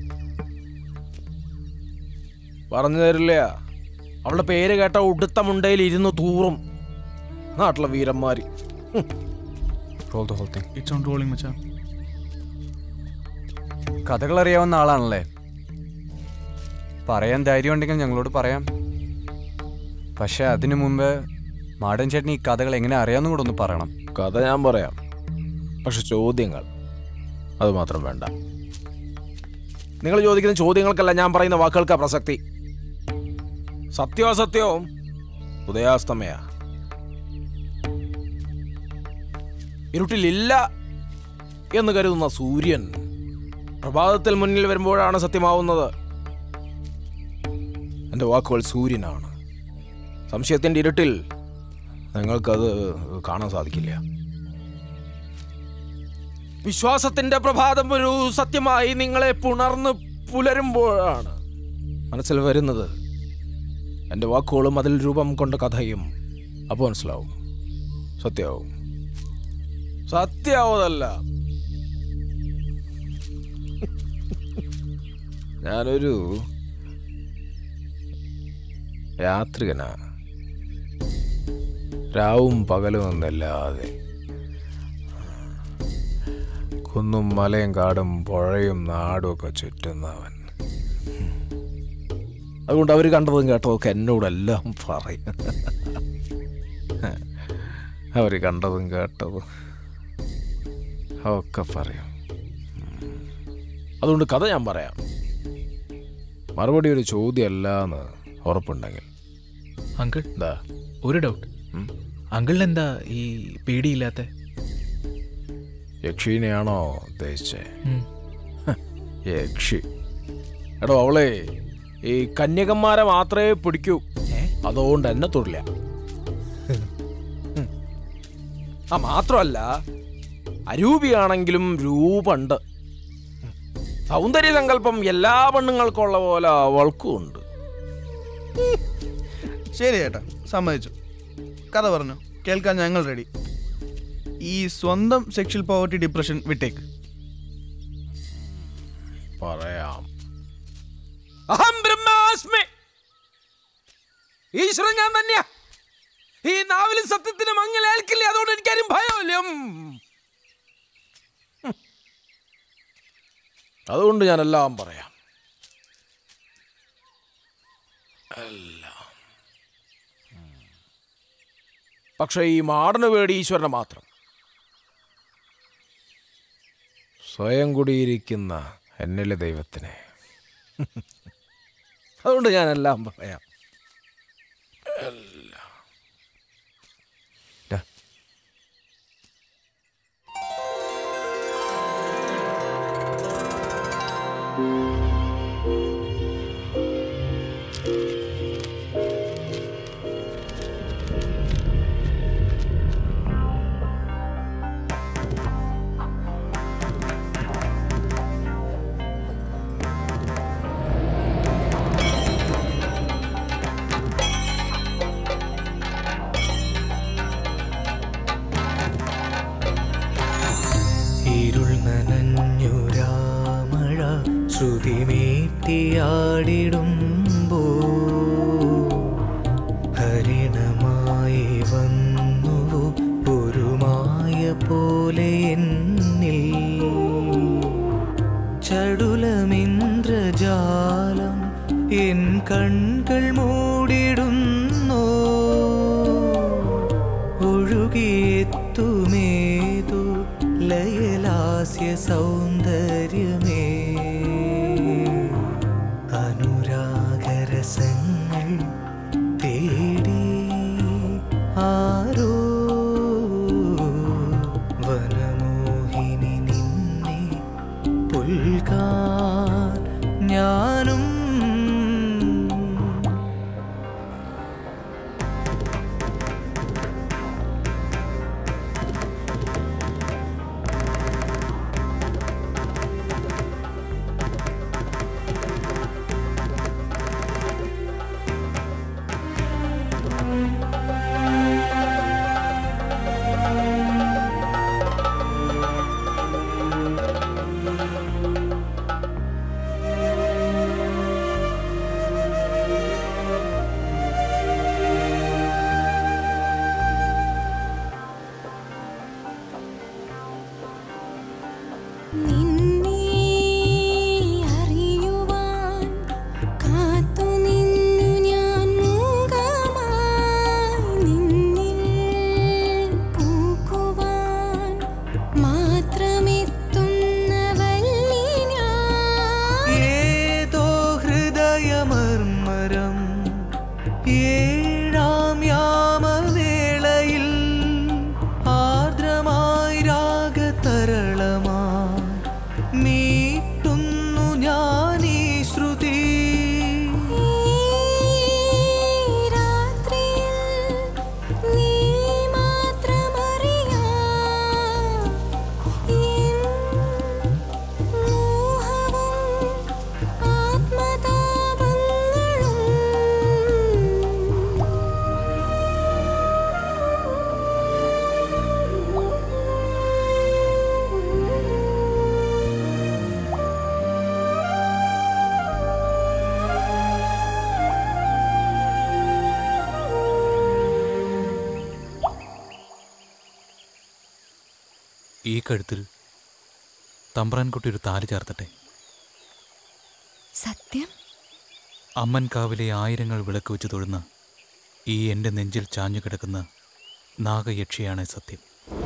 പറഞ്ഞു തരില്ല അവളുടെ പേര് കേട്ട ഉടുത്ത മുണ്ടയിൽ ഇരുന്ന് തൂറും നാട്ടിലെ വീരന്മാര് ഹും. ഇറ്റ്സ് ഓൺ റോളിംഗ് മച്ചാ കഥകൾ അറിയാവുന്ന ആളാണല്ലേ പറയാൻ ധൈര്യം ഉണ്ടെങ്കിൽ ഞങ്ങളോട് പറയാം പക്ഷെ അതിനു മുമ്പ് മാടൻ ചേട്ടൻ ഈ കഥകൾ എങ്ങനെ അറിയാമെന്നും കൂടെ ഒന്ന് പറയണം കഥ ഞാൻ പറയാം പക്ഷെ ചോദ്യങ്ങൾ അത് മാത്രം വേണ്ട നിങ്ങൾ ചോദിക്കുന്ന ചോദ്യങ്ങൾക്കല്ല ഞാൻ പറയുന്ന വാക്കുകൾക്കാ പ്രസക്തി സത്യാസത്യവും ഉദയാസ്തമയ ഇരുട്ടിലില്ല എന്ന് കരുതുന്ന സൂര്യൻ പ്രഭാതത്തിൽ മുന്നിൽ വരുമ്പോഴാണ് സത്യമാവുന്നത് എൻ്റെ വാക്കുകൾ സൂര്യനാണ് സംശയത്തിൻ്റെ ഇരുട്ടിൽ നിങ്ങൾക്കത് കാണാൻ സാധിക്കില്ല വിശ്വാസത്തിന്റെ പ്രഭാതം ഒരു സത്യമായി നിങ്ങളെ പുണർന്ന് പുലരുമ്പോഴാണ് മനസ്സിൽ വരുന്നത് എൻ്റെ വാക്കുകളും അതിൽ രൂപം കൊണ്ട കഥയും അപ്പോൾ മനസ്സിലാവും സത്യമാവും സത്യാവതല്ല ഞാനൊരു യാത്രികനാ രാവും പകലും ഒന്നല്ലാതെ കുന്നും മലയും കാടും പുഴയും നാടും ഒക്കെ ചുറ്റുന്നവൻ അതുകൊണ്ട് അവർ കണ്ടതും കേട്ടതൊക്കെ എന്നോടെല്ലാം പറയും അവർ കണ്ടതും കേട്ടതും ഒക്കെ പറയും അതുകൊണ്ട് കഥ ഞാൻ പറയാം മറുപടി ഒരു ചോദ്യമല്ല എന്ന് ഉറപ്പുണ്ടെങ്കിൽ അങ്കിൾ എന്താ ഒരു ഡൗട്ട് അങ്കിളിന് എന്താ ഈ പേടിയില്ലാത്ത യക്ഷീനെയാണോ ഉദ്ദേശിച്ചേ ഉം. ഹ, യക്ഷി എടോ അവളെ ഈ കന്യകന്മാരെ മാത്രമേ പിടിക്കൂ അതുകൊണ്ട് എന്നെ തൊടില്ല ഉം. ആ മാത്രമല്ല അരൂപിയാണെങ്കിലും രൂപമുണ്ട് സൗന്ദര്യ സങ്കല്പം എല്ലാ പെണ്ണുങ്ങൾക്കുള്ള പോലെ അവൾക്കും ഉണ്ട് ശരി ചേട്ടാ സമ്മതിച്ചു കഥ പറഞ്ഞു കേൾക്കാൻ ഞങ്ങൾ റെഡി ഈ സ്വന്തം സെക്ഷൽ പോവർട്ടി ഡിപ്രഷൻ വിട്ടേക്ക് പറയാം അഹം ബ്രഹ്മാസ്മി ഈശ്വരൻ ഞാൻ തന്നെയാ ഈ നാവിലും സത്യത്തിന് മങ്ങലേൽക്കില്ല അതുകൊണ്ട് എനിക്കാരും ഭയമില്ല ഉം. ഹും. അതുകൊണ്ട് ഞാൻ എല്ലാം പറയാം എല്ലാം ഉം. പക്ഷേ ഈ മാടന് പേടി ഈശ്വരനെ മാത്രം സ്വയം കുടിയിരിക്കുന്ന എന്നിലെ ദൈവത്തിനെ അതുകൊണ്ട് ഞാൻ എല്ലാം പറയാം എല്ലാം ദാ. ഇരുൾ നനഞ്ഞു രാമഴ ശ്രുതിമേറ്റിയാടിടുമ്പോ ഹരിണമായി വന്നുവോ ഒരു മായ പോലെ എന്നിൽ ചടുലമിന്ദ്രജാലം എൻ കൺകൾ മൂടിടുന്നോ ഒഴുകിയെത്തുമേതു ലയലാസ്യ സൗന്ദര്യമേ അനുരാഗരസങ്ങൾ തേടി ആരോ വനമോഹിനി നിന്നെ പുൽകാൻ ഞാനും നിന്നെ അറിയുവാൻ കാത്തുനിന്നു ഞാൻ മൂകമായി നിന്നിൽ പൂക്കുവാൻ മാത്രമെത്തുന്ന വല്ലി ഞാൻ ഏതോ ഹൃദയമർമരം ഏഴാം യാമവേളയിൽ ആർദ്രമായി ഈ കഴുത്തിൽ തമ്പ്രാൻകുട്ടി ഒരു താലി ചേർത്തട്ടെ സത്യം അമ്മൻകാവിലെ ആയിരങ്ങൾ വിളക്ക് വെച്ച് തൊഴുന്ന ഈ എൻ്റെ നെഞ്ചിൽ ചാഞ്ഞു കിടക്കുന്ന നാഗയക്ഷിയാണ് സത്യം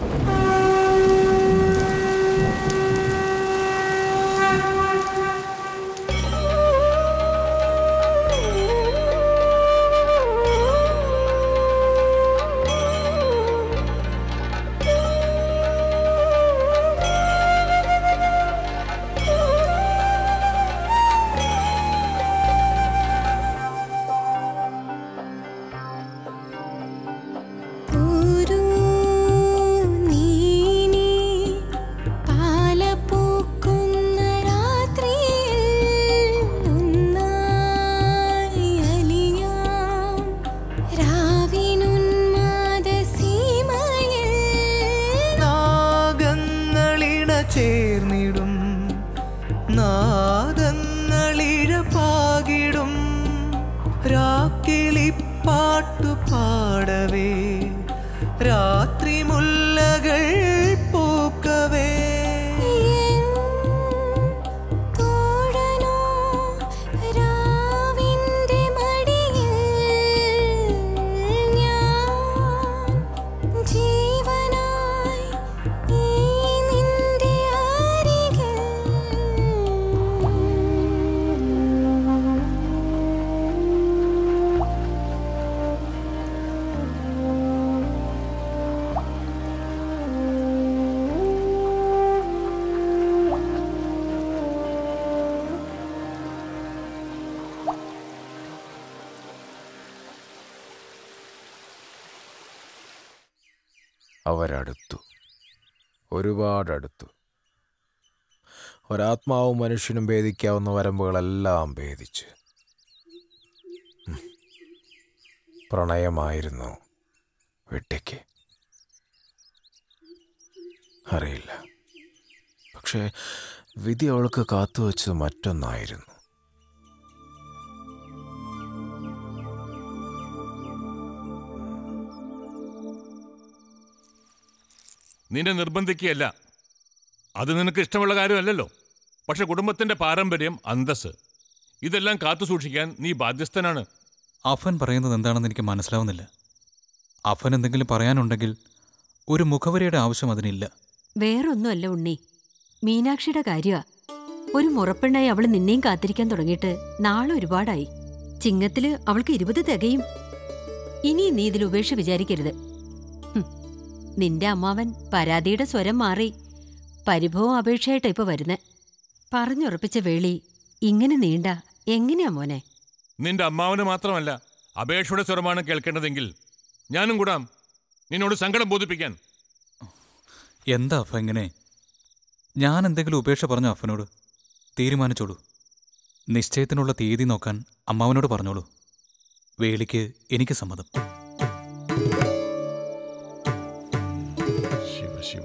ഒരു നീനി പാലപൂക്കുന്ന രാത്രിയിൽ ഒന്നായി അലിയാം രാവിനുന്മാദ സീമയിൽ നാഗങ്ങളിണ ചേർന്നിടും നാദങ്ങളിഴ പാകിടും രാക്കിളിപ്പാട്ടു പാടവേ രാത്രി മുല്ലകൾ പൂക്കവേ തോഴനോ രാവിന്റെ മടിയിൽ ഞാൻ ജീവനായി ഈ നിന്റെ അരികിൽ അവരടുത്തു ഒരുപാടടുത്തു ഒരാത്മാവും മനുഷ്യനും ഭേദിക്കാവുന്ന വരമ്പുകളെല്ലാം ഭേദിച്ച് ഉം. പ്രണയമായിരുന്നു വെട്ടിക്ക് അറിയില്ല പക്ഷേ വിധി അവൾക്ക് കാത്തുവച്ചത് മറ്റൊന്നായിരുന്നു നിന്നെ നിർബന്ധിക്കുകയല്ല അത് നിനക്ക് ഇഷ്ടമുള്ള കാര്യമല്ലല്ലോ പക്ഷെ കുടുംബത്തിന്റെ പാരമ്പര്യം അന്തസ് ഇതെല്ലാം കാത്തു സൂക്ഷിക്കാൻ നീ ബാധ്യസ്ഥനാണ് അഫൻ പറയുന്നത് എന്താണെന്ന് എനിക്ക് മനസ്സിലാവുന്നില്ല അഫൻ എന്തെങ്കിലും പറയാനുണ്ടെങ്കിൽ ഒരു മുഖവരിയുടെ ആവശ്യം അതിനില്ല വേറൊന്നുമല്ല ഉണ്ണി മീനാക്ഷിയുടെ കാര്യമാ ഒരു മുറപ്പെണ്ണായി അവൾ നിന്നെയും കാത്തിരിക്കാൻ തുടങ്ങിയിട്ട് നാളെ ഒരുപാടായി ചിങ്ങത്തില് അവൾക്ക് ഇരുപത് തികയും ഇനി നീ ഇതിൽ ഉപേക്ഷ വിചാരിക്കരുത് ഹും. നിന്റെ അമ്മാവൻ പരാതിയുടെ സ്വരം മാറി പരിഭവം അപേക്ഷയായിട്ടാ ഇപ്പൊ വരുന്നേ പറഞ്ഞുറപ്പിച്ച വേളി ഇങ്ങനെ നീണ്ട എങ്ങനെയാ മോനെ നിന്റെ അമ്മാവന് മാത്രമല്ല അപേക്ഷയുടെ സ്വരമാണ് കേൾക്കേണ്ടതെങ്കിൽ ഞാനും കൂടാം നിന്നോട് സങ്കടം ബോധിപ്പിക്കാൻ എന്താ അഫ എങ്ങനെ ഞാൻ എന്തെങ്കിലും ഉപേക്ഷ പറഞ്ഞു അഫനോട് തീരുമാനിച്ചോളൂ നിശ്ചയത്തിനുള്ള തീയതി നോക്കാൻ അമ്മാവനോട് പറഞ്ഞോളൂ വേളിക്ക് എനിക്ക് സമ്മതം ശിവ ശിവ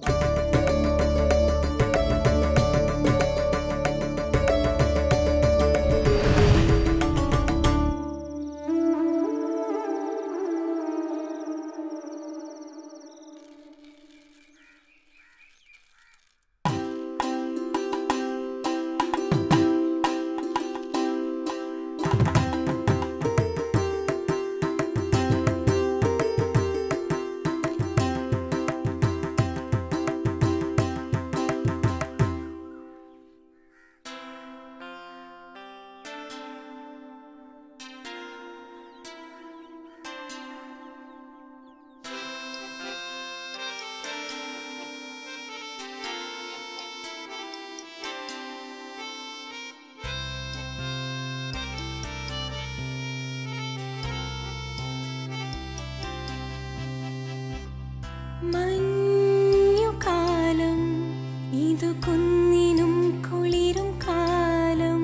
മഞ്ഞുകാലം ഇതു കുന്നിനും കുളിരും കാലം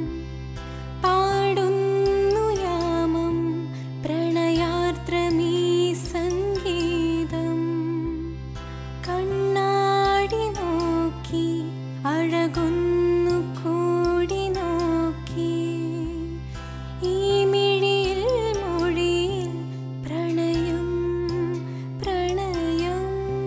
പാടുന്നു യാമം പ്രണയാർദ്രമീ സംഗീതം കണ്ണാടി നോക്കി അഴകൊന്നു കൂടി നോക്കി ഈ മിഴിയിൽ മൊഴിയിൽ പ്രണയം പ്രണയം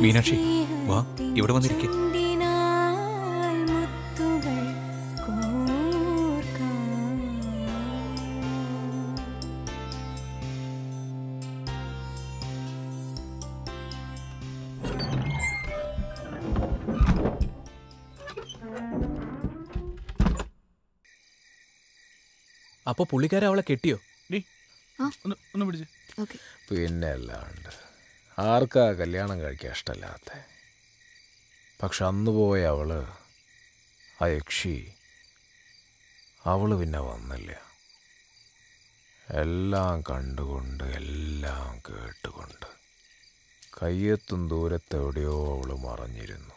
മീനാക്ഷി വാ ഇവിടെ വന്നിരിക്കെ ചുണ്ടിനാൽ മുത്തുകൾ കോർക്കാം അപ്പൊ പുള്ളിക്കാരൻ അവളെ കെട്ടിയോ ഒന്ന് പിടിച്ച് പിന്നെ അല്ലാണ്ട് ആർക്കാ കല്യാണം കഴിക്കാൻ ഇഷ്ടമല്ലാത്ത പക്ഷെ അന്ന് പോയ അവള് ആ യക്ഷി അവള് പിന്നെ വന്നില്ല എല്ലാം കണ്ടുകൊണ്ട് എല്ലാം കേട്ടുകൊണ്ട് കയ്യെത്തും ദൂരത്തെവിടെയോ അവള് മറഞ്ഞിരുന്നു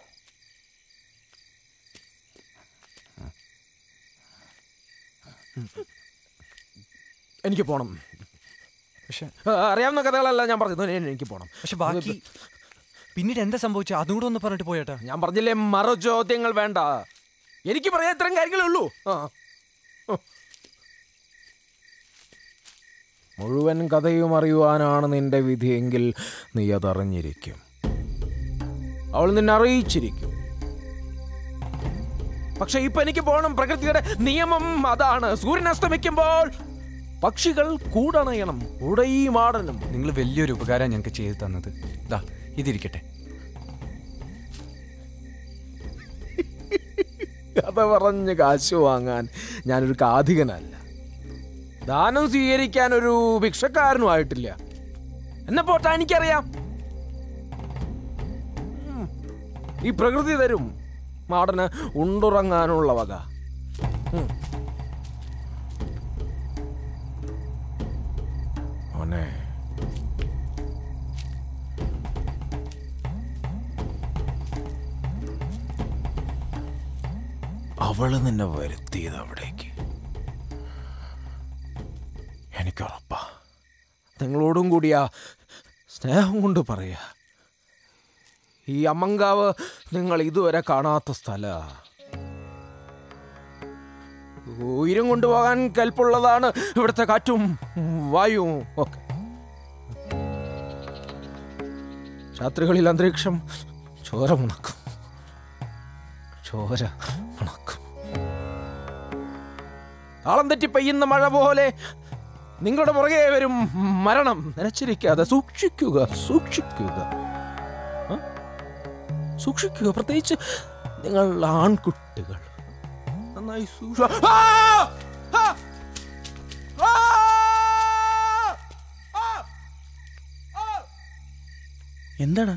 എനിക്ക് പോണം പക്ഷെ ആ, അറിയാവുന്ന കഥകളല്ല ഞാൻ പറഞ്ഞത് എ- എനിക്ക് പോണം പക്ഷെ ബാക്കി പിന്നീട് എന്താ സംഭവിച്ചത് അതും കൂടെ ഒന്ന് പറഞ്ഞിട്ട് പോയേട്ടാ ഞാൻ പറഞ്ഞില്ലേ മറു ചോദ്യങ്ങൾ വേണ്ട എനിക്ക് പറയാൻ ഇത്രയും കാര്യങ്ങളേ ഉള്ളൂ ആ. മുഴുവൻ കഥയും അറിയുവാനാണ് നിന്റെ വിധിയെങ്കിൽ നീ അതറിഞ്ഞിരിക്കും അവൾ നിന്നെ അറിയിച്ചിരിക്കും പക്ഷെ ഇപ്പൊ എനിക്ക് പോകണം പ്രകൃതിയുടെ നിയമം അതാണ് സൂര്യൻ അസ്തമിക്കുമ്പോൾ പക്ഷികൾ കൂടണയണം ഉടയുമാടണം നിങ്ങൾ വലിയൊരു ഉപകാരം ഞങ്ങൾക്ക് ചെയ്തു തന്നത് ഇതാ ഇതിരിക്കട്ടെ കഥ പറഞ്ഞ് കാശ് വാങ്ങാൻ ഞാനൊരു കാഥികനല്ല ദാനം സ്വീകരിക്കാൻ ഒരു ഭിക്ഷക്കാരനും ആയിട്ടില്ല എന്നെ പോട്ടാ എനിക്കറിയാം ഉം. ഈ പ്രകൃതി തരും മാടന് ഉണ്ടുറങ്ങാനുള്ള വക ഉം. മോനെ അവള് നിന്നെ വരുത്തിയത് അവിടേക്ക് എനിക്കുറപ്പാ നിങ്ങളോടും കൂടിയാ സ്നേഹം കൊണ്ട് പറയാ ഈ അമ്മങ്കാവ് നിങ്ങൾ ഇതുവരെ കാണാത്ത സ്ഥല ഉയരം കൊണ്ടുപോകാൻ കൽപ്പുള്ളതാണ് ഇവിടുത്തെ കാറ്റും വായുവും ഒക്കെ രാത്രികളിൽ അന്തരീക്ഷം ചോര മുണക്കും ചോര മുണക്കും താളം തെറ്റി പെയ്യുന്ന മഴ പോലെ നിങ്ങളുടെ പുറകെ വരും മരണം നനച്ചിരിക്കാതെ സൂക്ഷിക്കുക സൂക്ഷിക്കുക ആ? സൂക്ഷിക്കുക പ്രത്യേകിച്ച് നിങ്ങൾ ആൺകുട്ടികൾ നന്നായി സൂക്ഷ ആ! ആ! ആ! എന്താണ്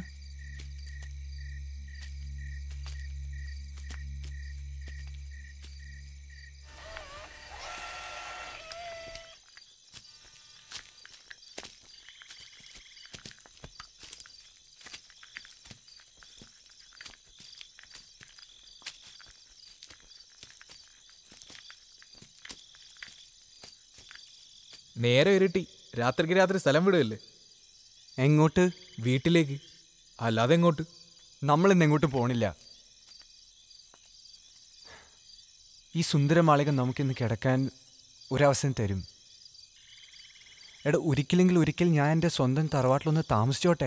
നേരെ ഇരുട്ടി രാത്രിക്ക് രാത്രി സ്ഥലം വിടുകയല്ലേ എങ്ങോട്ട് വീട്ടിലേക്ക് അല്ലാതെ എങ്ങോട്ട് നമ്മൾ ഇന്ന് എങ്ങോട്ടും പോണില്ല ഈ സുന്ദരമാളിക നമുക്കിന്ന് കിടക്കാൻ ഒരവസരം തരും എടാ ഒരിക്കലെങ്കിൽ ഒരിക്കൽ ഞാൻ എൻ്റെ സ്വന്തം തറവാട്ടിലൊന്ന് താമസിച്ചോട്ടെ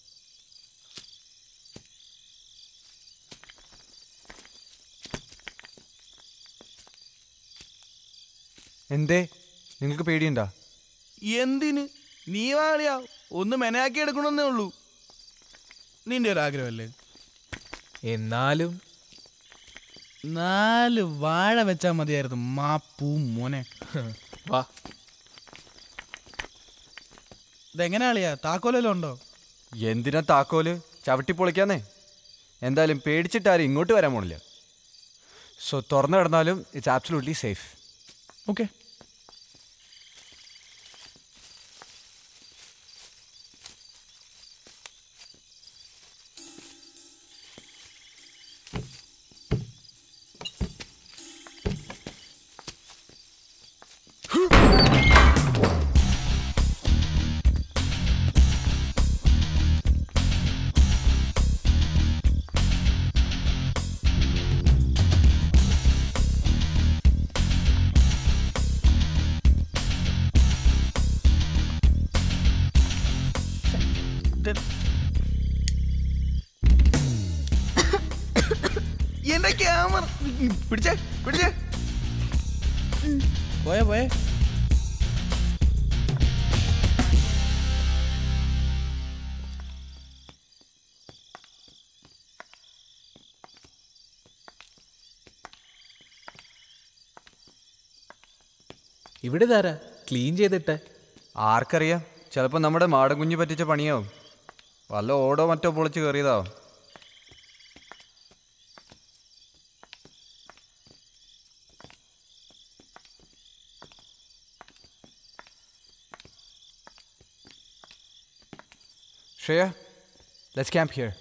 എന്തേ നിങ്ങൾക്ക് പേടിയുണ്ടോ എന്തിന് നീ വാളിയാ ഒന്ന് മെനയാക്കി എടുക്കണമെന്നേ ഉള്ളൂ നിന്റെ ഒരു ആഗ്രഹമല്ലേ എന്നാലും നാല് വാഴ വെച്ചാ മതിയായിരുന്നു മാപ്പൂ മോനെ വാ ഇതെങ്ങനെയാളിയാ താക്കോലല്ലോ ഉണ്ടോ എന്തിനാ താക്കോല് ചവിട്ടി പൊളിക്കാന്നേ എന്തായാലും പേടിച്ചിട്ടാരും ഇങ്ങോട്ട് വരാൻ പോണില്ല സോ തുറന്നു കിടന്നാലും ഇറ്റ്സ് ആബ്സലൂട്ട്ലി സേഫ് ഓക്കെ പിടിച്ചേ പിടിച്ചേ പോയേ പോയേ ഇവിടെ ഇതാരാ ക്ലീൻ ചെയ്തിട്ട് ആർക്കറിയാം ചിലപ്പോൾ നമ്മുടെ മാടൻ കുഞ്ഞ് പറ്റിച്ച പണിയാവും വല്ല ഓടോ മറ്റോ പൊളിച്ച് കയറിയതാവും ശ്രേയ ലെറ്റ്സ് ക്യാമ്പ് ഹിയർ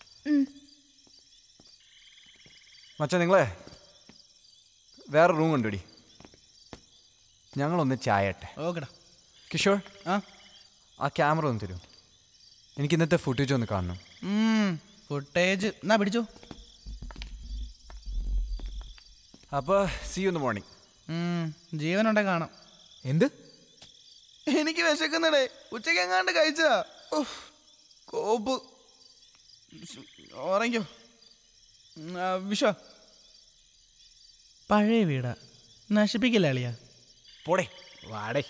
മച്ചാ നിങ്ങളെ വേറെ റൂം കണ്ടുപിടി ഞങ്ങളൊന്ന് ചായട്ടെ ഓക്കെടാ കിഷോർ ആ ആ ക്യാമറ ഒന്ന് തരൂ എനിക്ക് ഇന്നത്തെ ഫുട്ടേജ് ഒന്ന് കാണണം ഫുട്ടേജ് എന്നാ പിടിച്ചോ അപ്പോൾ see you in the morning ജീവനുണ്ടെ കാണാം എന്ത് എനിക്ക് വിശക്കുന്നടേ ഉച്ചയ്ക്ക് എങ്ങാണ്ട് കഴിച്ചാ ഉഫ്, കോപ്പ് ഉറങ്ങിക്കോ ഉം, ആ, വിശ്വ പഴയ വീടാ നശിപ്പിക്കില്ല അളിയ പോടെ വാടേ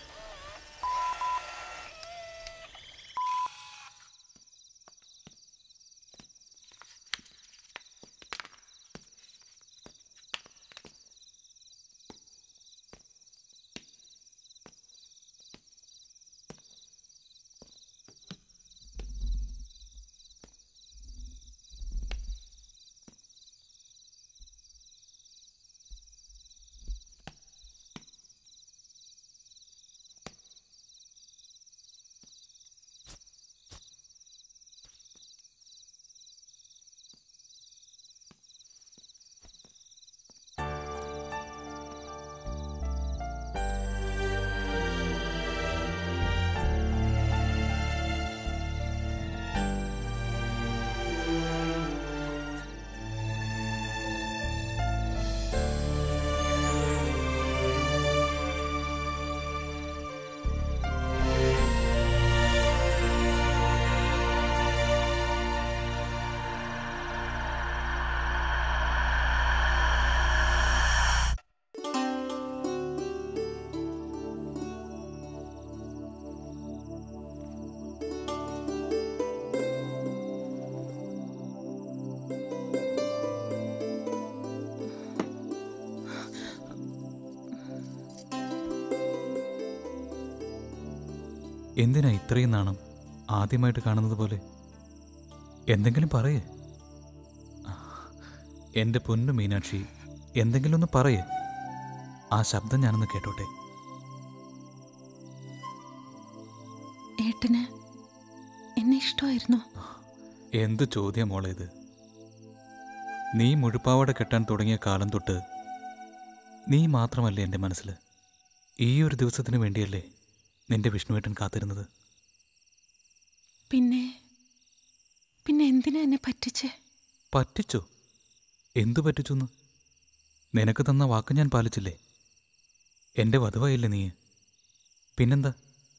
എന്തിനാ ഇത്രയും നാണം ആദ്യമായിട്ട് കാണുന്നത് പോലെ എന്തെങ്കിലും പറയേ എൻ്റെ പൊന്നു മീനാക്ഷി എന്തെങ്കിലും ഒന്ന് പറയേ ആ ശബ്ദം ഞാനൊന്ന് കേട്ടോട്ടെ ഏട്ടന് എന്നെ ഇഷ്ടമായിരുന്നോ എന്ത് ചോദ്യം മോളെ ഇത് നീ മുഴുപ്പാവട കെട്ടാൻ തുടങ്ങിയ കാലം തൊട്ട് നീ മാത്രമല്ലേ എൻ്റെ മനസ്സിൽ ഈ ഒരു ദിവസത്തിന് വേണ്ടിയല്ലേ നിന്റെ വിഷ്ണുവേട്ടൻ കാത്തിരുന്നത് പിന്നെ പിന്നെ എന്തിനാ എന്നെ പറ്റിച്ചേ പറ്റിച്ചോ എന്തു പറ്റിച്ചെന്ന് നിനക്ക് തന്ന വാക്ക് ഞാൻ പാലിച്ചില്ലേ എൻ്റെ വധവായില്ലേ നീ പിന്നെന്താ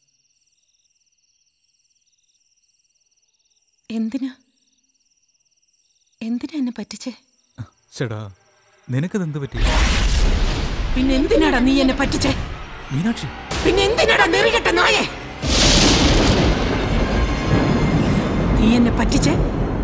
എന്തിനാ എന്തിനാ എന്നെ പറ്റിച്ചേ ചേടാ നിനക്കതെന്ത് പറ്റി പിന്നെ എന്തിനാടാ നീ എന്നെ പറ്റിച്ചേ മീനാക്ഷി പിന്നെ എന്തിനാടാ നെറികെട്ട നായേ നീ എന്നെ പറ്റിച്ചേ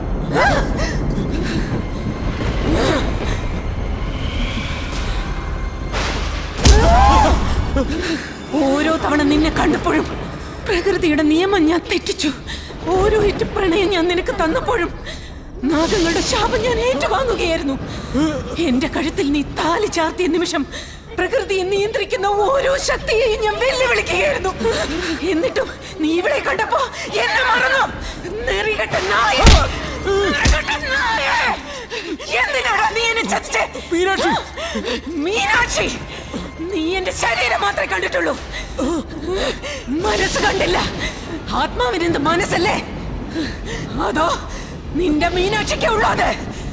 ഓരോ തവണ നിന്നെ കണ്ടപ്പോഴും പ്രകൃതിയുടെ നിയമം ഞാൻ തെറ്റിച്ചു ഓരോ ഇറ്റ് പ്രണയം ഞാൻ നിനക്ക് തന്നപ്പോഴും നാഗങ്ങളുടെ ശാപം ഞാൻ ഏറ്റുവാങ്ങുകയായിരുന്നു എന്റെ കഴുത്തിൽ നീ താലി ചാർത്തിയ നിമിഷം പ്രകൃതിയെ നിയന്ത്രിക്കുന്ന ഓരോ ശക്തിയെയും ഞാൻ വെല്ലുവിളിക്കുകയായിരുന്നു എന്നിട്ടും നീ ഇവിടെ കണ്ടപ്പോ എന്നെ മറന്നു നെറികെട്ട നായ നെറികെട്ട നായ! എന്തിനാടാ നീ എന്നെ ചതിച്ചേ മീനാക്ഷി മീനാക്ഷി നീ എന്റെ ശരീരം മാത്രമേ കണ്ടിട്ടുള്ളൂ മനസ്സ് കണ്ടില്ല ആത്മാവിനെന്ത് മനസ്സല്ലേ അതോ നിന്റെ മീനാക്ഷിക്ക് ഉള്ളത്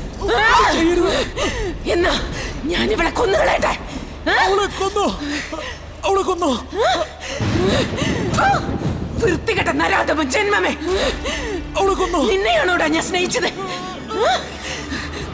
എന്നാ ഞാൻ ഇവിടെ കൊന്നുകളയട്ടെ അവളെ കൊന്നു അവളെ കൊന്നു വൃത്തികെട്ട നരാധമ ജന്മമേ അവളെ കൊന്നു നിന്നെയാണോടാ ഞാൻ സ്നേഹിച്ചത്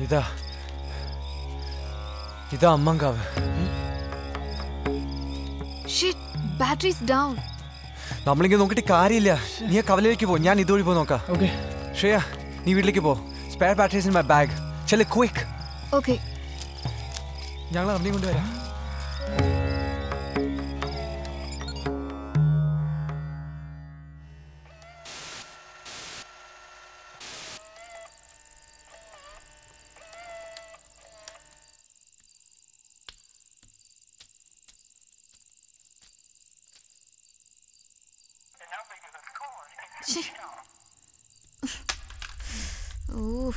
ഇതാ ഇതാ അമ്മങ്കാവ് ഷിറ്റ് ബാറ്ററീസ് ഡൗൺ നമ്മളിങ്ങനെ നോക്കിയിട്ട് കാര്യമില്ല നീ ആ കവലയിലേക്ക് പോ ഞാൻ ഇതുവഴി പോ നോക്കാം ഓക്കെ ശ്രേയ നീ വീട്ടിലേക്ക് പോ spare batteries in my bag ചെല് ക്വിക്ക് ഓക്കെ ഞങ്ങൾ അവനെയും കൊണ്ടുവരാം ഓ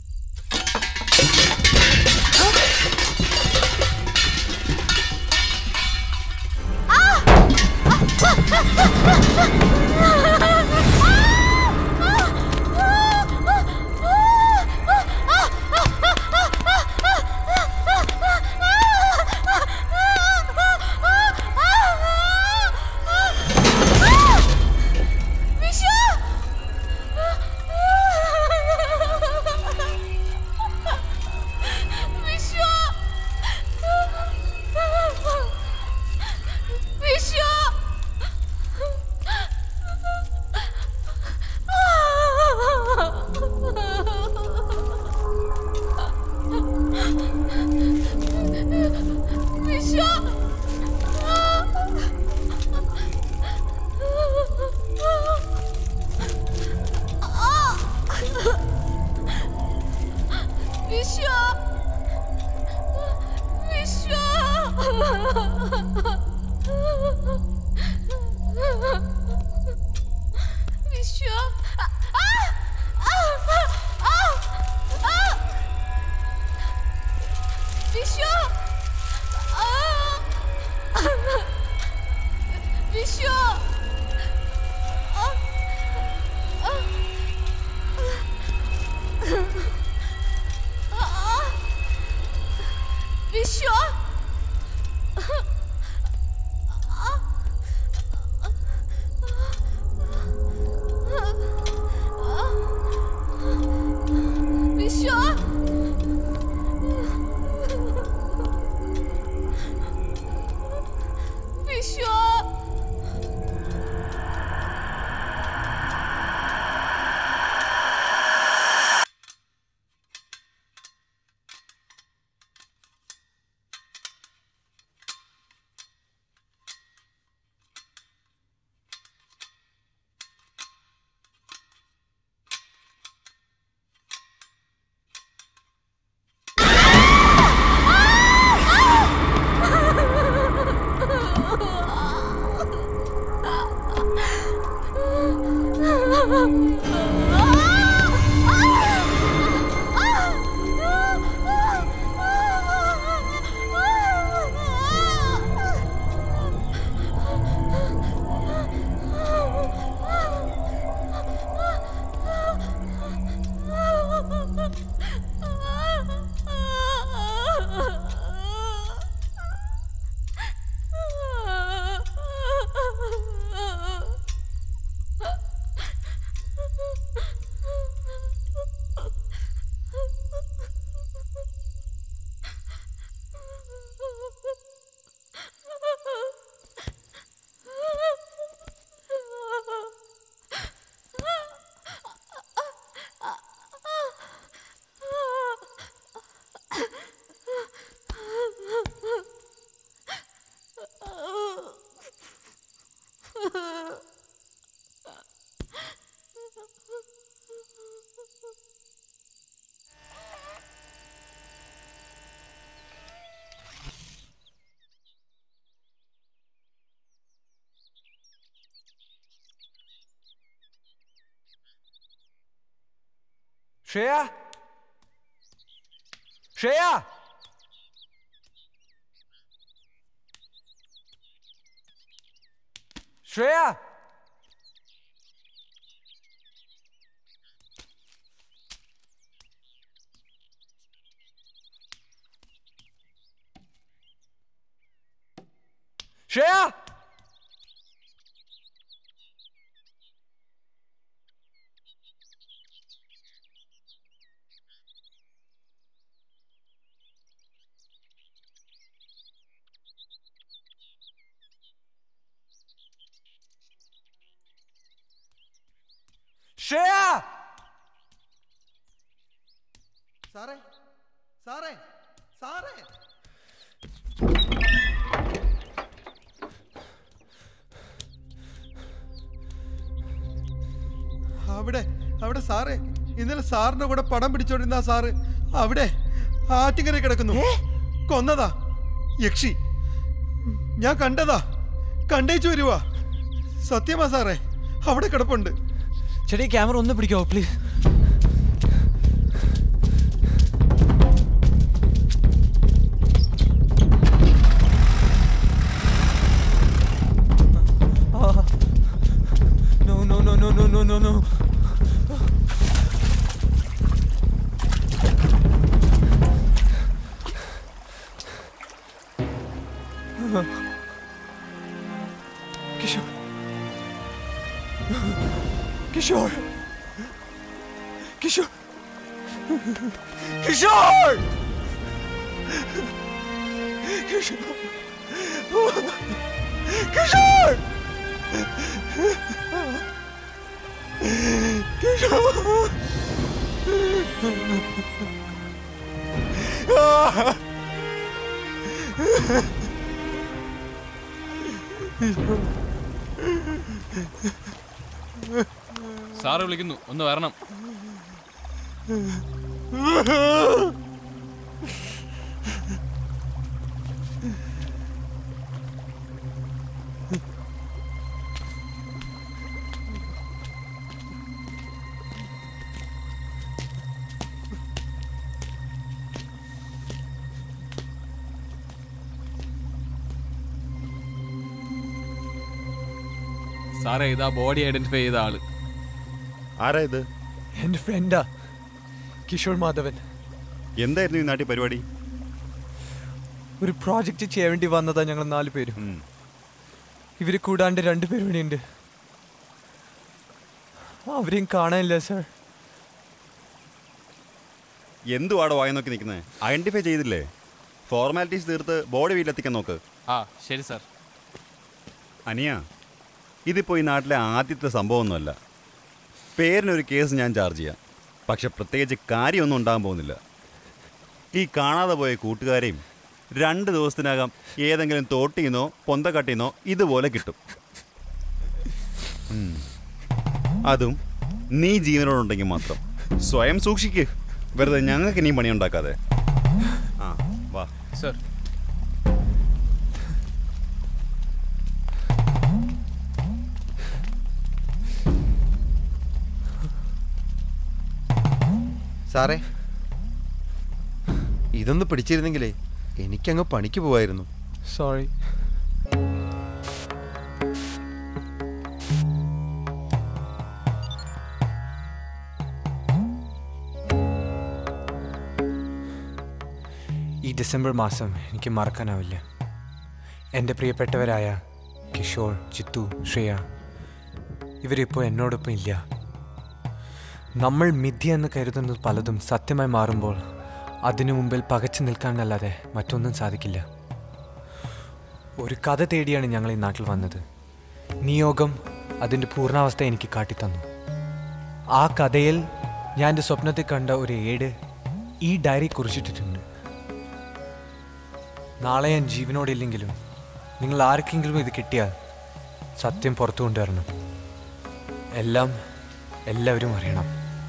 വിശ്വ വിശ്വ വിശ്വ വിശ്വ വിശ്വ വിശ്വ വിശ്വ വിശ്വ ശ്രേയ ശ്രേയ ശ്രേയ ശ്രേയ ശ്രേയ സാറേ സാറേ സാറേ അവിടെ അവിടെ സാറേ ഇന്നലെ സാറിന്റെ കൂടെ പടം പിടിച്ചോണ്ടിരുന്ന ആ സാറ് അവിടെ ആറ്റിങ്ങര കിടക്കുന്നു കൊന്നതാ യക്ഷി ഞാൻ കണ്ടതാ കണ്ടേച്ചു വരുവാ സത്യമാ സാറേ അവിടെ കിടപ്പുണ്ട് ചേട്ടാ ഈ ക്യാമറ ഒന്ന് പിടിക്കാവോ please No, no, no, no, no, no, no, no. Kishore. Kishore. Kishore. Kishore. Kishore. Kishore. Kishore. Ah. Sir വിളിക്കുന്നു ഒന്ന് വരണം സാറേ ഇതാ ബോഡി ഐഡന്റിഫൈ ചെയ്ത ആള് ആരാ ഇത് എൻ്റെ ഫ്രണ്ടാ കിഷോർ മാധവൻ എന്തായിരുന്നു ഈ നാട്ടിൽ പരിപാടി ഒരു പ്രോജക്റ്റ് ചെയ്യാൻ വേണ്ടി വന്നതാ ഞങ്ങൾ നാല് പേരും ഇവര് കൂടാണ്ട് രണ്ട് പേരും ഇവിടെ ഉണ്ട് അവരെയും കാണാനില്ല സർ എന്തുവാടോ വായി നോക്കി നിൽക്കുന്നത് ഐഡന്റിഫൈ ചെയ്തില്ലേ ഫോർമാലിറ്റീസ് തീർത്ത് ബോഡി വീട്ടിലെത്തിക്കാൻ നോക്ക് ആ ശരി സാർ അനിയ ഇതിപ്പോൾ ഈ നാട്ടിലെ ആദ്യത്തെ സംഭവമൊന്നുമല്ല പേരിനൊരു കേസ് ഞാൻ ചാർജ് ചെയ്യാം പക്ഷെ പ്രത്യേകിച്ച് കാര്യമൊന്നും ഉണ്ടാകാൻ പോകുന്നില്ല ഈ കാണാതെ പോയ കൂട്ടുകാരെയും രണ്ട് ദിവസത്തിനകം ഏതെങ്കിലും തോട്ടിന്നോ പൊന്തക്കട്ടിന്നോ ഇതുപോലെ കിട്ടും ഉം. അതും നീ ജീവനോടുണ്ടെങ്കിൽ മാത്രം സ്വയം സൂക്ഷിക്ക് വെറുതെ ഞങ്ങൾക്ക് ഇനിയും പണിയുണ്ടാക്കാതെ ആ വാ സർ സാറേ ഇതൊന്ന് പിടിച്ചിരുന്നെങ്കിലേ എനിക്കങ്ങ് പണിക്ക് പോവായിരുന്നു സോറി ഈ ഡിസംബർ മാസം എനിക്ക് മറക്കാനാവില്ല എൻ്റെ പ്രിയപ്പെട്ടവരായ കിഷോർ ചിത്തു ശ്രേയ ഇവരിപ്പോൾ എന്നോടൊപ്പം ഇല്ല നമ്മൾ മിഥ്യ എന്ന് കരുതുന്നത് പലതും സത്യമായി മാറുമ്പോൾ അതിനു മുമ്പിൽ പകച്ചു നിൽക്കാനല്ലാതെ മറ്റൊന്നും സാധിക്കില്ല ഒരു കഥ തേടിയാണ് ഞങ്ങൾ ഈ നാട്ടിൽ വന്നത് നിയോഗം അതിൻ്റെ പൂർണ്ണാവസ്ഥ എനിക്ക് കാട്ടിത്തന്നു ആ കഥയിൽ ഞാൻ എൻ്റെ സ്വപ്നത്തിൽ കണ്ട ഒരു ഏട് ഈ ഡയറി കുറിച്ചിട്ടിട്ടുണ്ട് നാളെ ഞാൻ ജീവനോടില്ലെങ്കിലും നിങ്ങൾ ആർക്കെങ്കിലും ഇത് കിട്ടിയാൽ സത്യം പുറത്തു കൊണ്ടുവരണം എല്ലാം എല്ലാവരും അറിയണം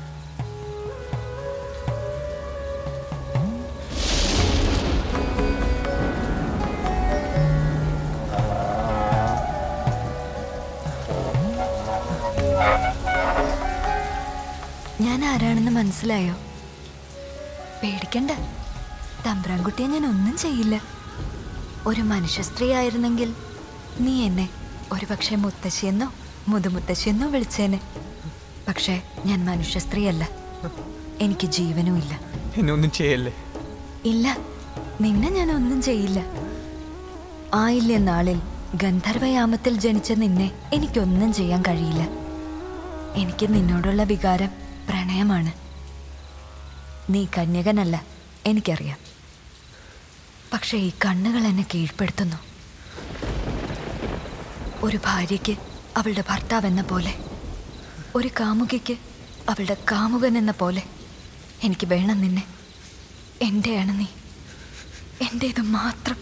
ഞാൻ ആരാണെന്ന് മനസ്സിലായോ പേടിക്കണ്ട തമ്പ്രാൻകുട്ടിയെ ഞാൻ ഒന്നും ചെയ്യില്ല ഒരു മനുഷ്യ സ്ത്രീ ആയിരുന്നെങ്കിൽ നീ എന്നെ ഒരുപക്ഷെ മുത്തശ്ശിയെന്നോ മുതുമുത്തശ്ശിയെന്നോ വിളിച്ചേനെ പക്ഷേ ഞാൻ മനുഷ്യ സ്ത്രീയല്ല എനിക്ക് ജീവനും ഇല്ല എന്നെ ഒന്നും ചെയ്യല്ലേ ഇല്ല നിന്നെ ഞാൻ ഒന്നും ചെയ്യില്ല ആയില്യ നാളിൽ ഗന്ധർവയാമത്തിൽ ജനിച്ച നിന്നെ എനിക്കൊന്നും ചെയ്യാൻ കഴിയില്ല എനിക്ക് നിന്നോടുള്ള വികാരം പ്രണയമാണ് നീ കന്യകനല്ല എനിക്കറിയാം പക്ഷേ ഈ കണ്ണുകൾ എന്നെ കീഴ്പ്പെടുത്തുന്നു ഒരു ഭാര്യയ്ക്ക് അവളുടെ ഭർത്താവ് എന്ന പോലെ ഒരു കാമുകിക്ക് അവളുടെ കാമുകൻ എന്ന പോലെ എനിക്ക് വേണം നിന്നെ എൻ്റെയാണ് നീ എൻ്റേത് മാത്രം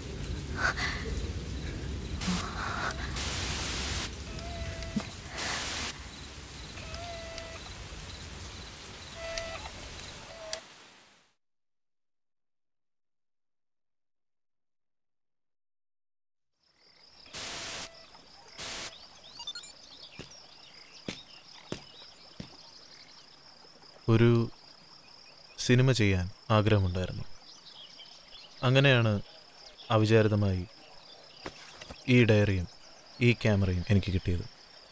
ഒരു സിനിമ ചെയ്യാൻ ആഗ്രഹമുണ്ടായിരുന്നു അങ്ങനെയാണ് അവിചാരിതമായി ഈ ഡയറിയും ഈ ക്യാമറയും എനിക്ക് കിട്ടിയത്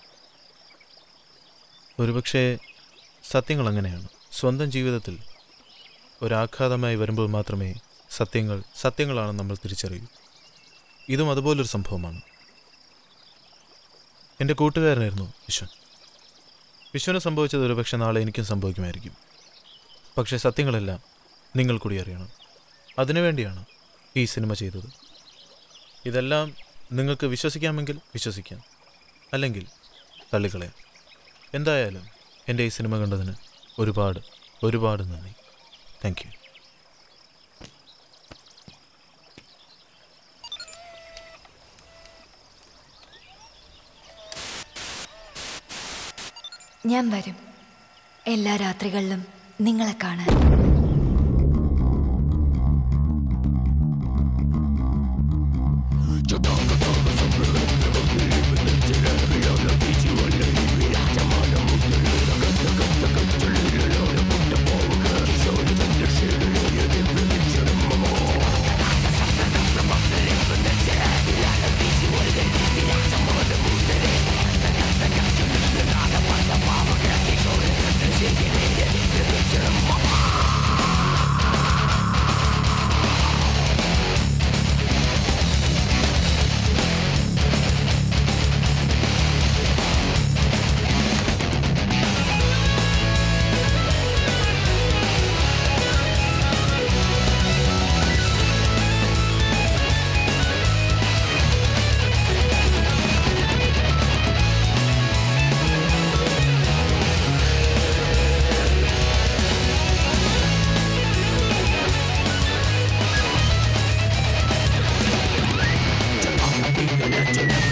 ഒരുപക്ഷെ സത്യങ്ങൾ അങ്ങനെയാണ് സ്വന്തം ജീവിതത്തിൽ ഒരാഘാതമായി വരുമ്പോൾ മാത്രമേ സത്യങ്ങൾ സത്യങ്ങളാണെന്ന് നമ്മൾ തിരിച്ചറിയൂ ഇതും അതുപോലൊരു സംഭവമാണ് എൻ്റെ കൂട്ടുകാരനായിരുന്നു വിശ്വൻ വിശ്വന് സംഭവിച്ചത് ഒരുപക്ഷെ നാളെ എനിക്കും സംഭവിക്കുമായിരിക്കും പക്ഷേ സത്യങ്ങളെല്ലാം നിങ്ങൾ കൂടി അറിയണം അതിനുവേണ്ടിയാണ് ഈ സിനിമ ചെയ്തത് ഇതെല്ലാം നിങ്ങൾക്ക് വിശ്വസിക്കാമെങ്കിൽ വിശ്വസിക്കാം അല്ലെങ്കിൽ തള്ളിക്കളയാം എന്തായാലും എൻ്റെ ഈ സിനിമ കണ്ടതിന് ഒരുപാട് ഒരുപാട് നന്ദി താങ്ക് യു ഞാൻ വരും എല്ലാ രാത്രികളിലും നിങ്ങളെ കാണാൻ Legend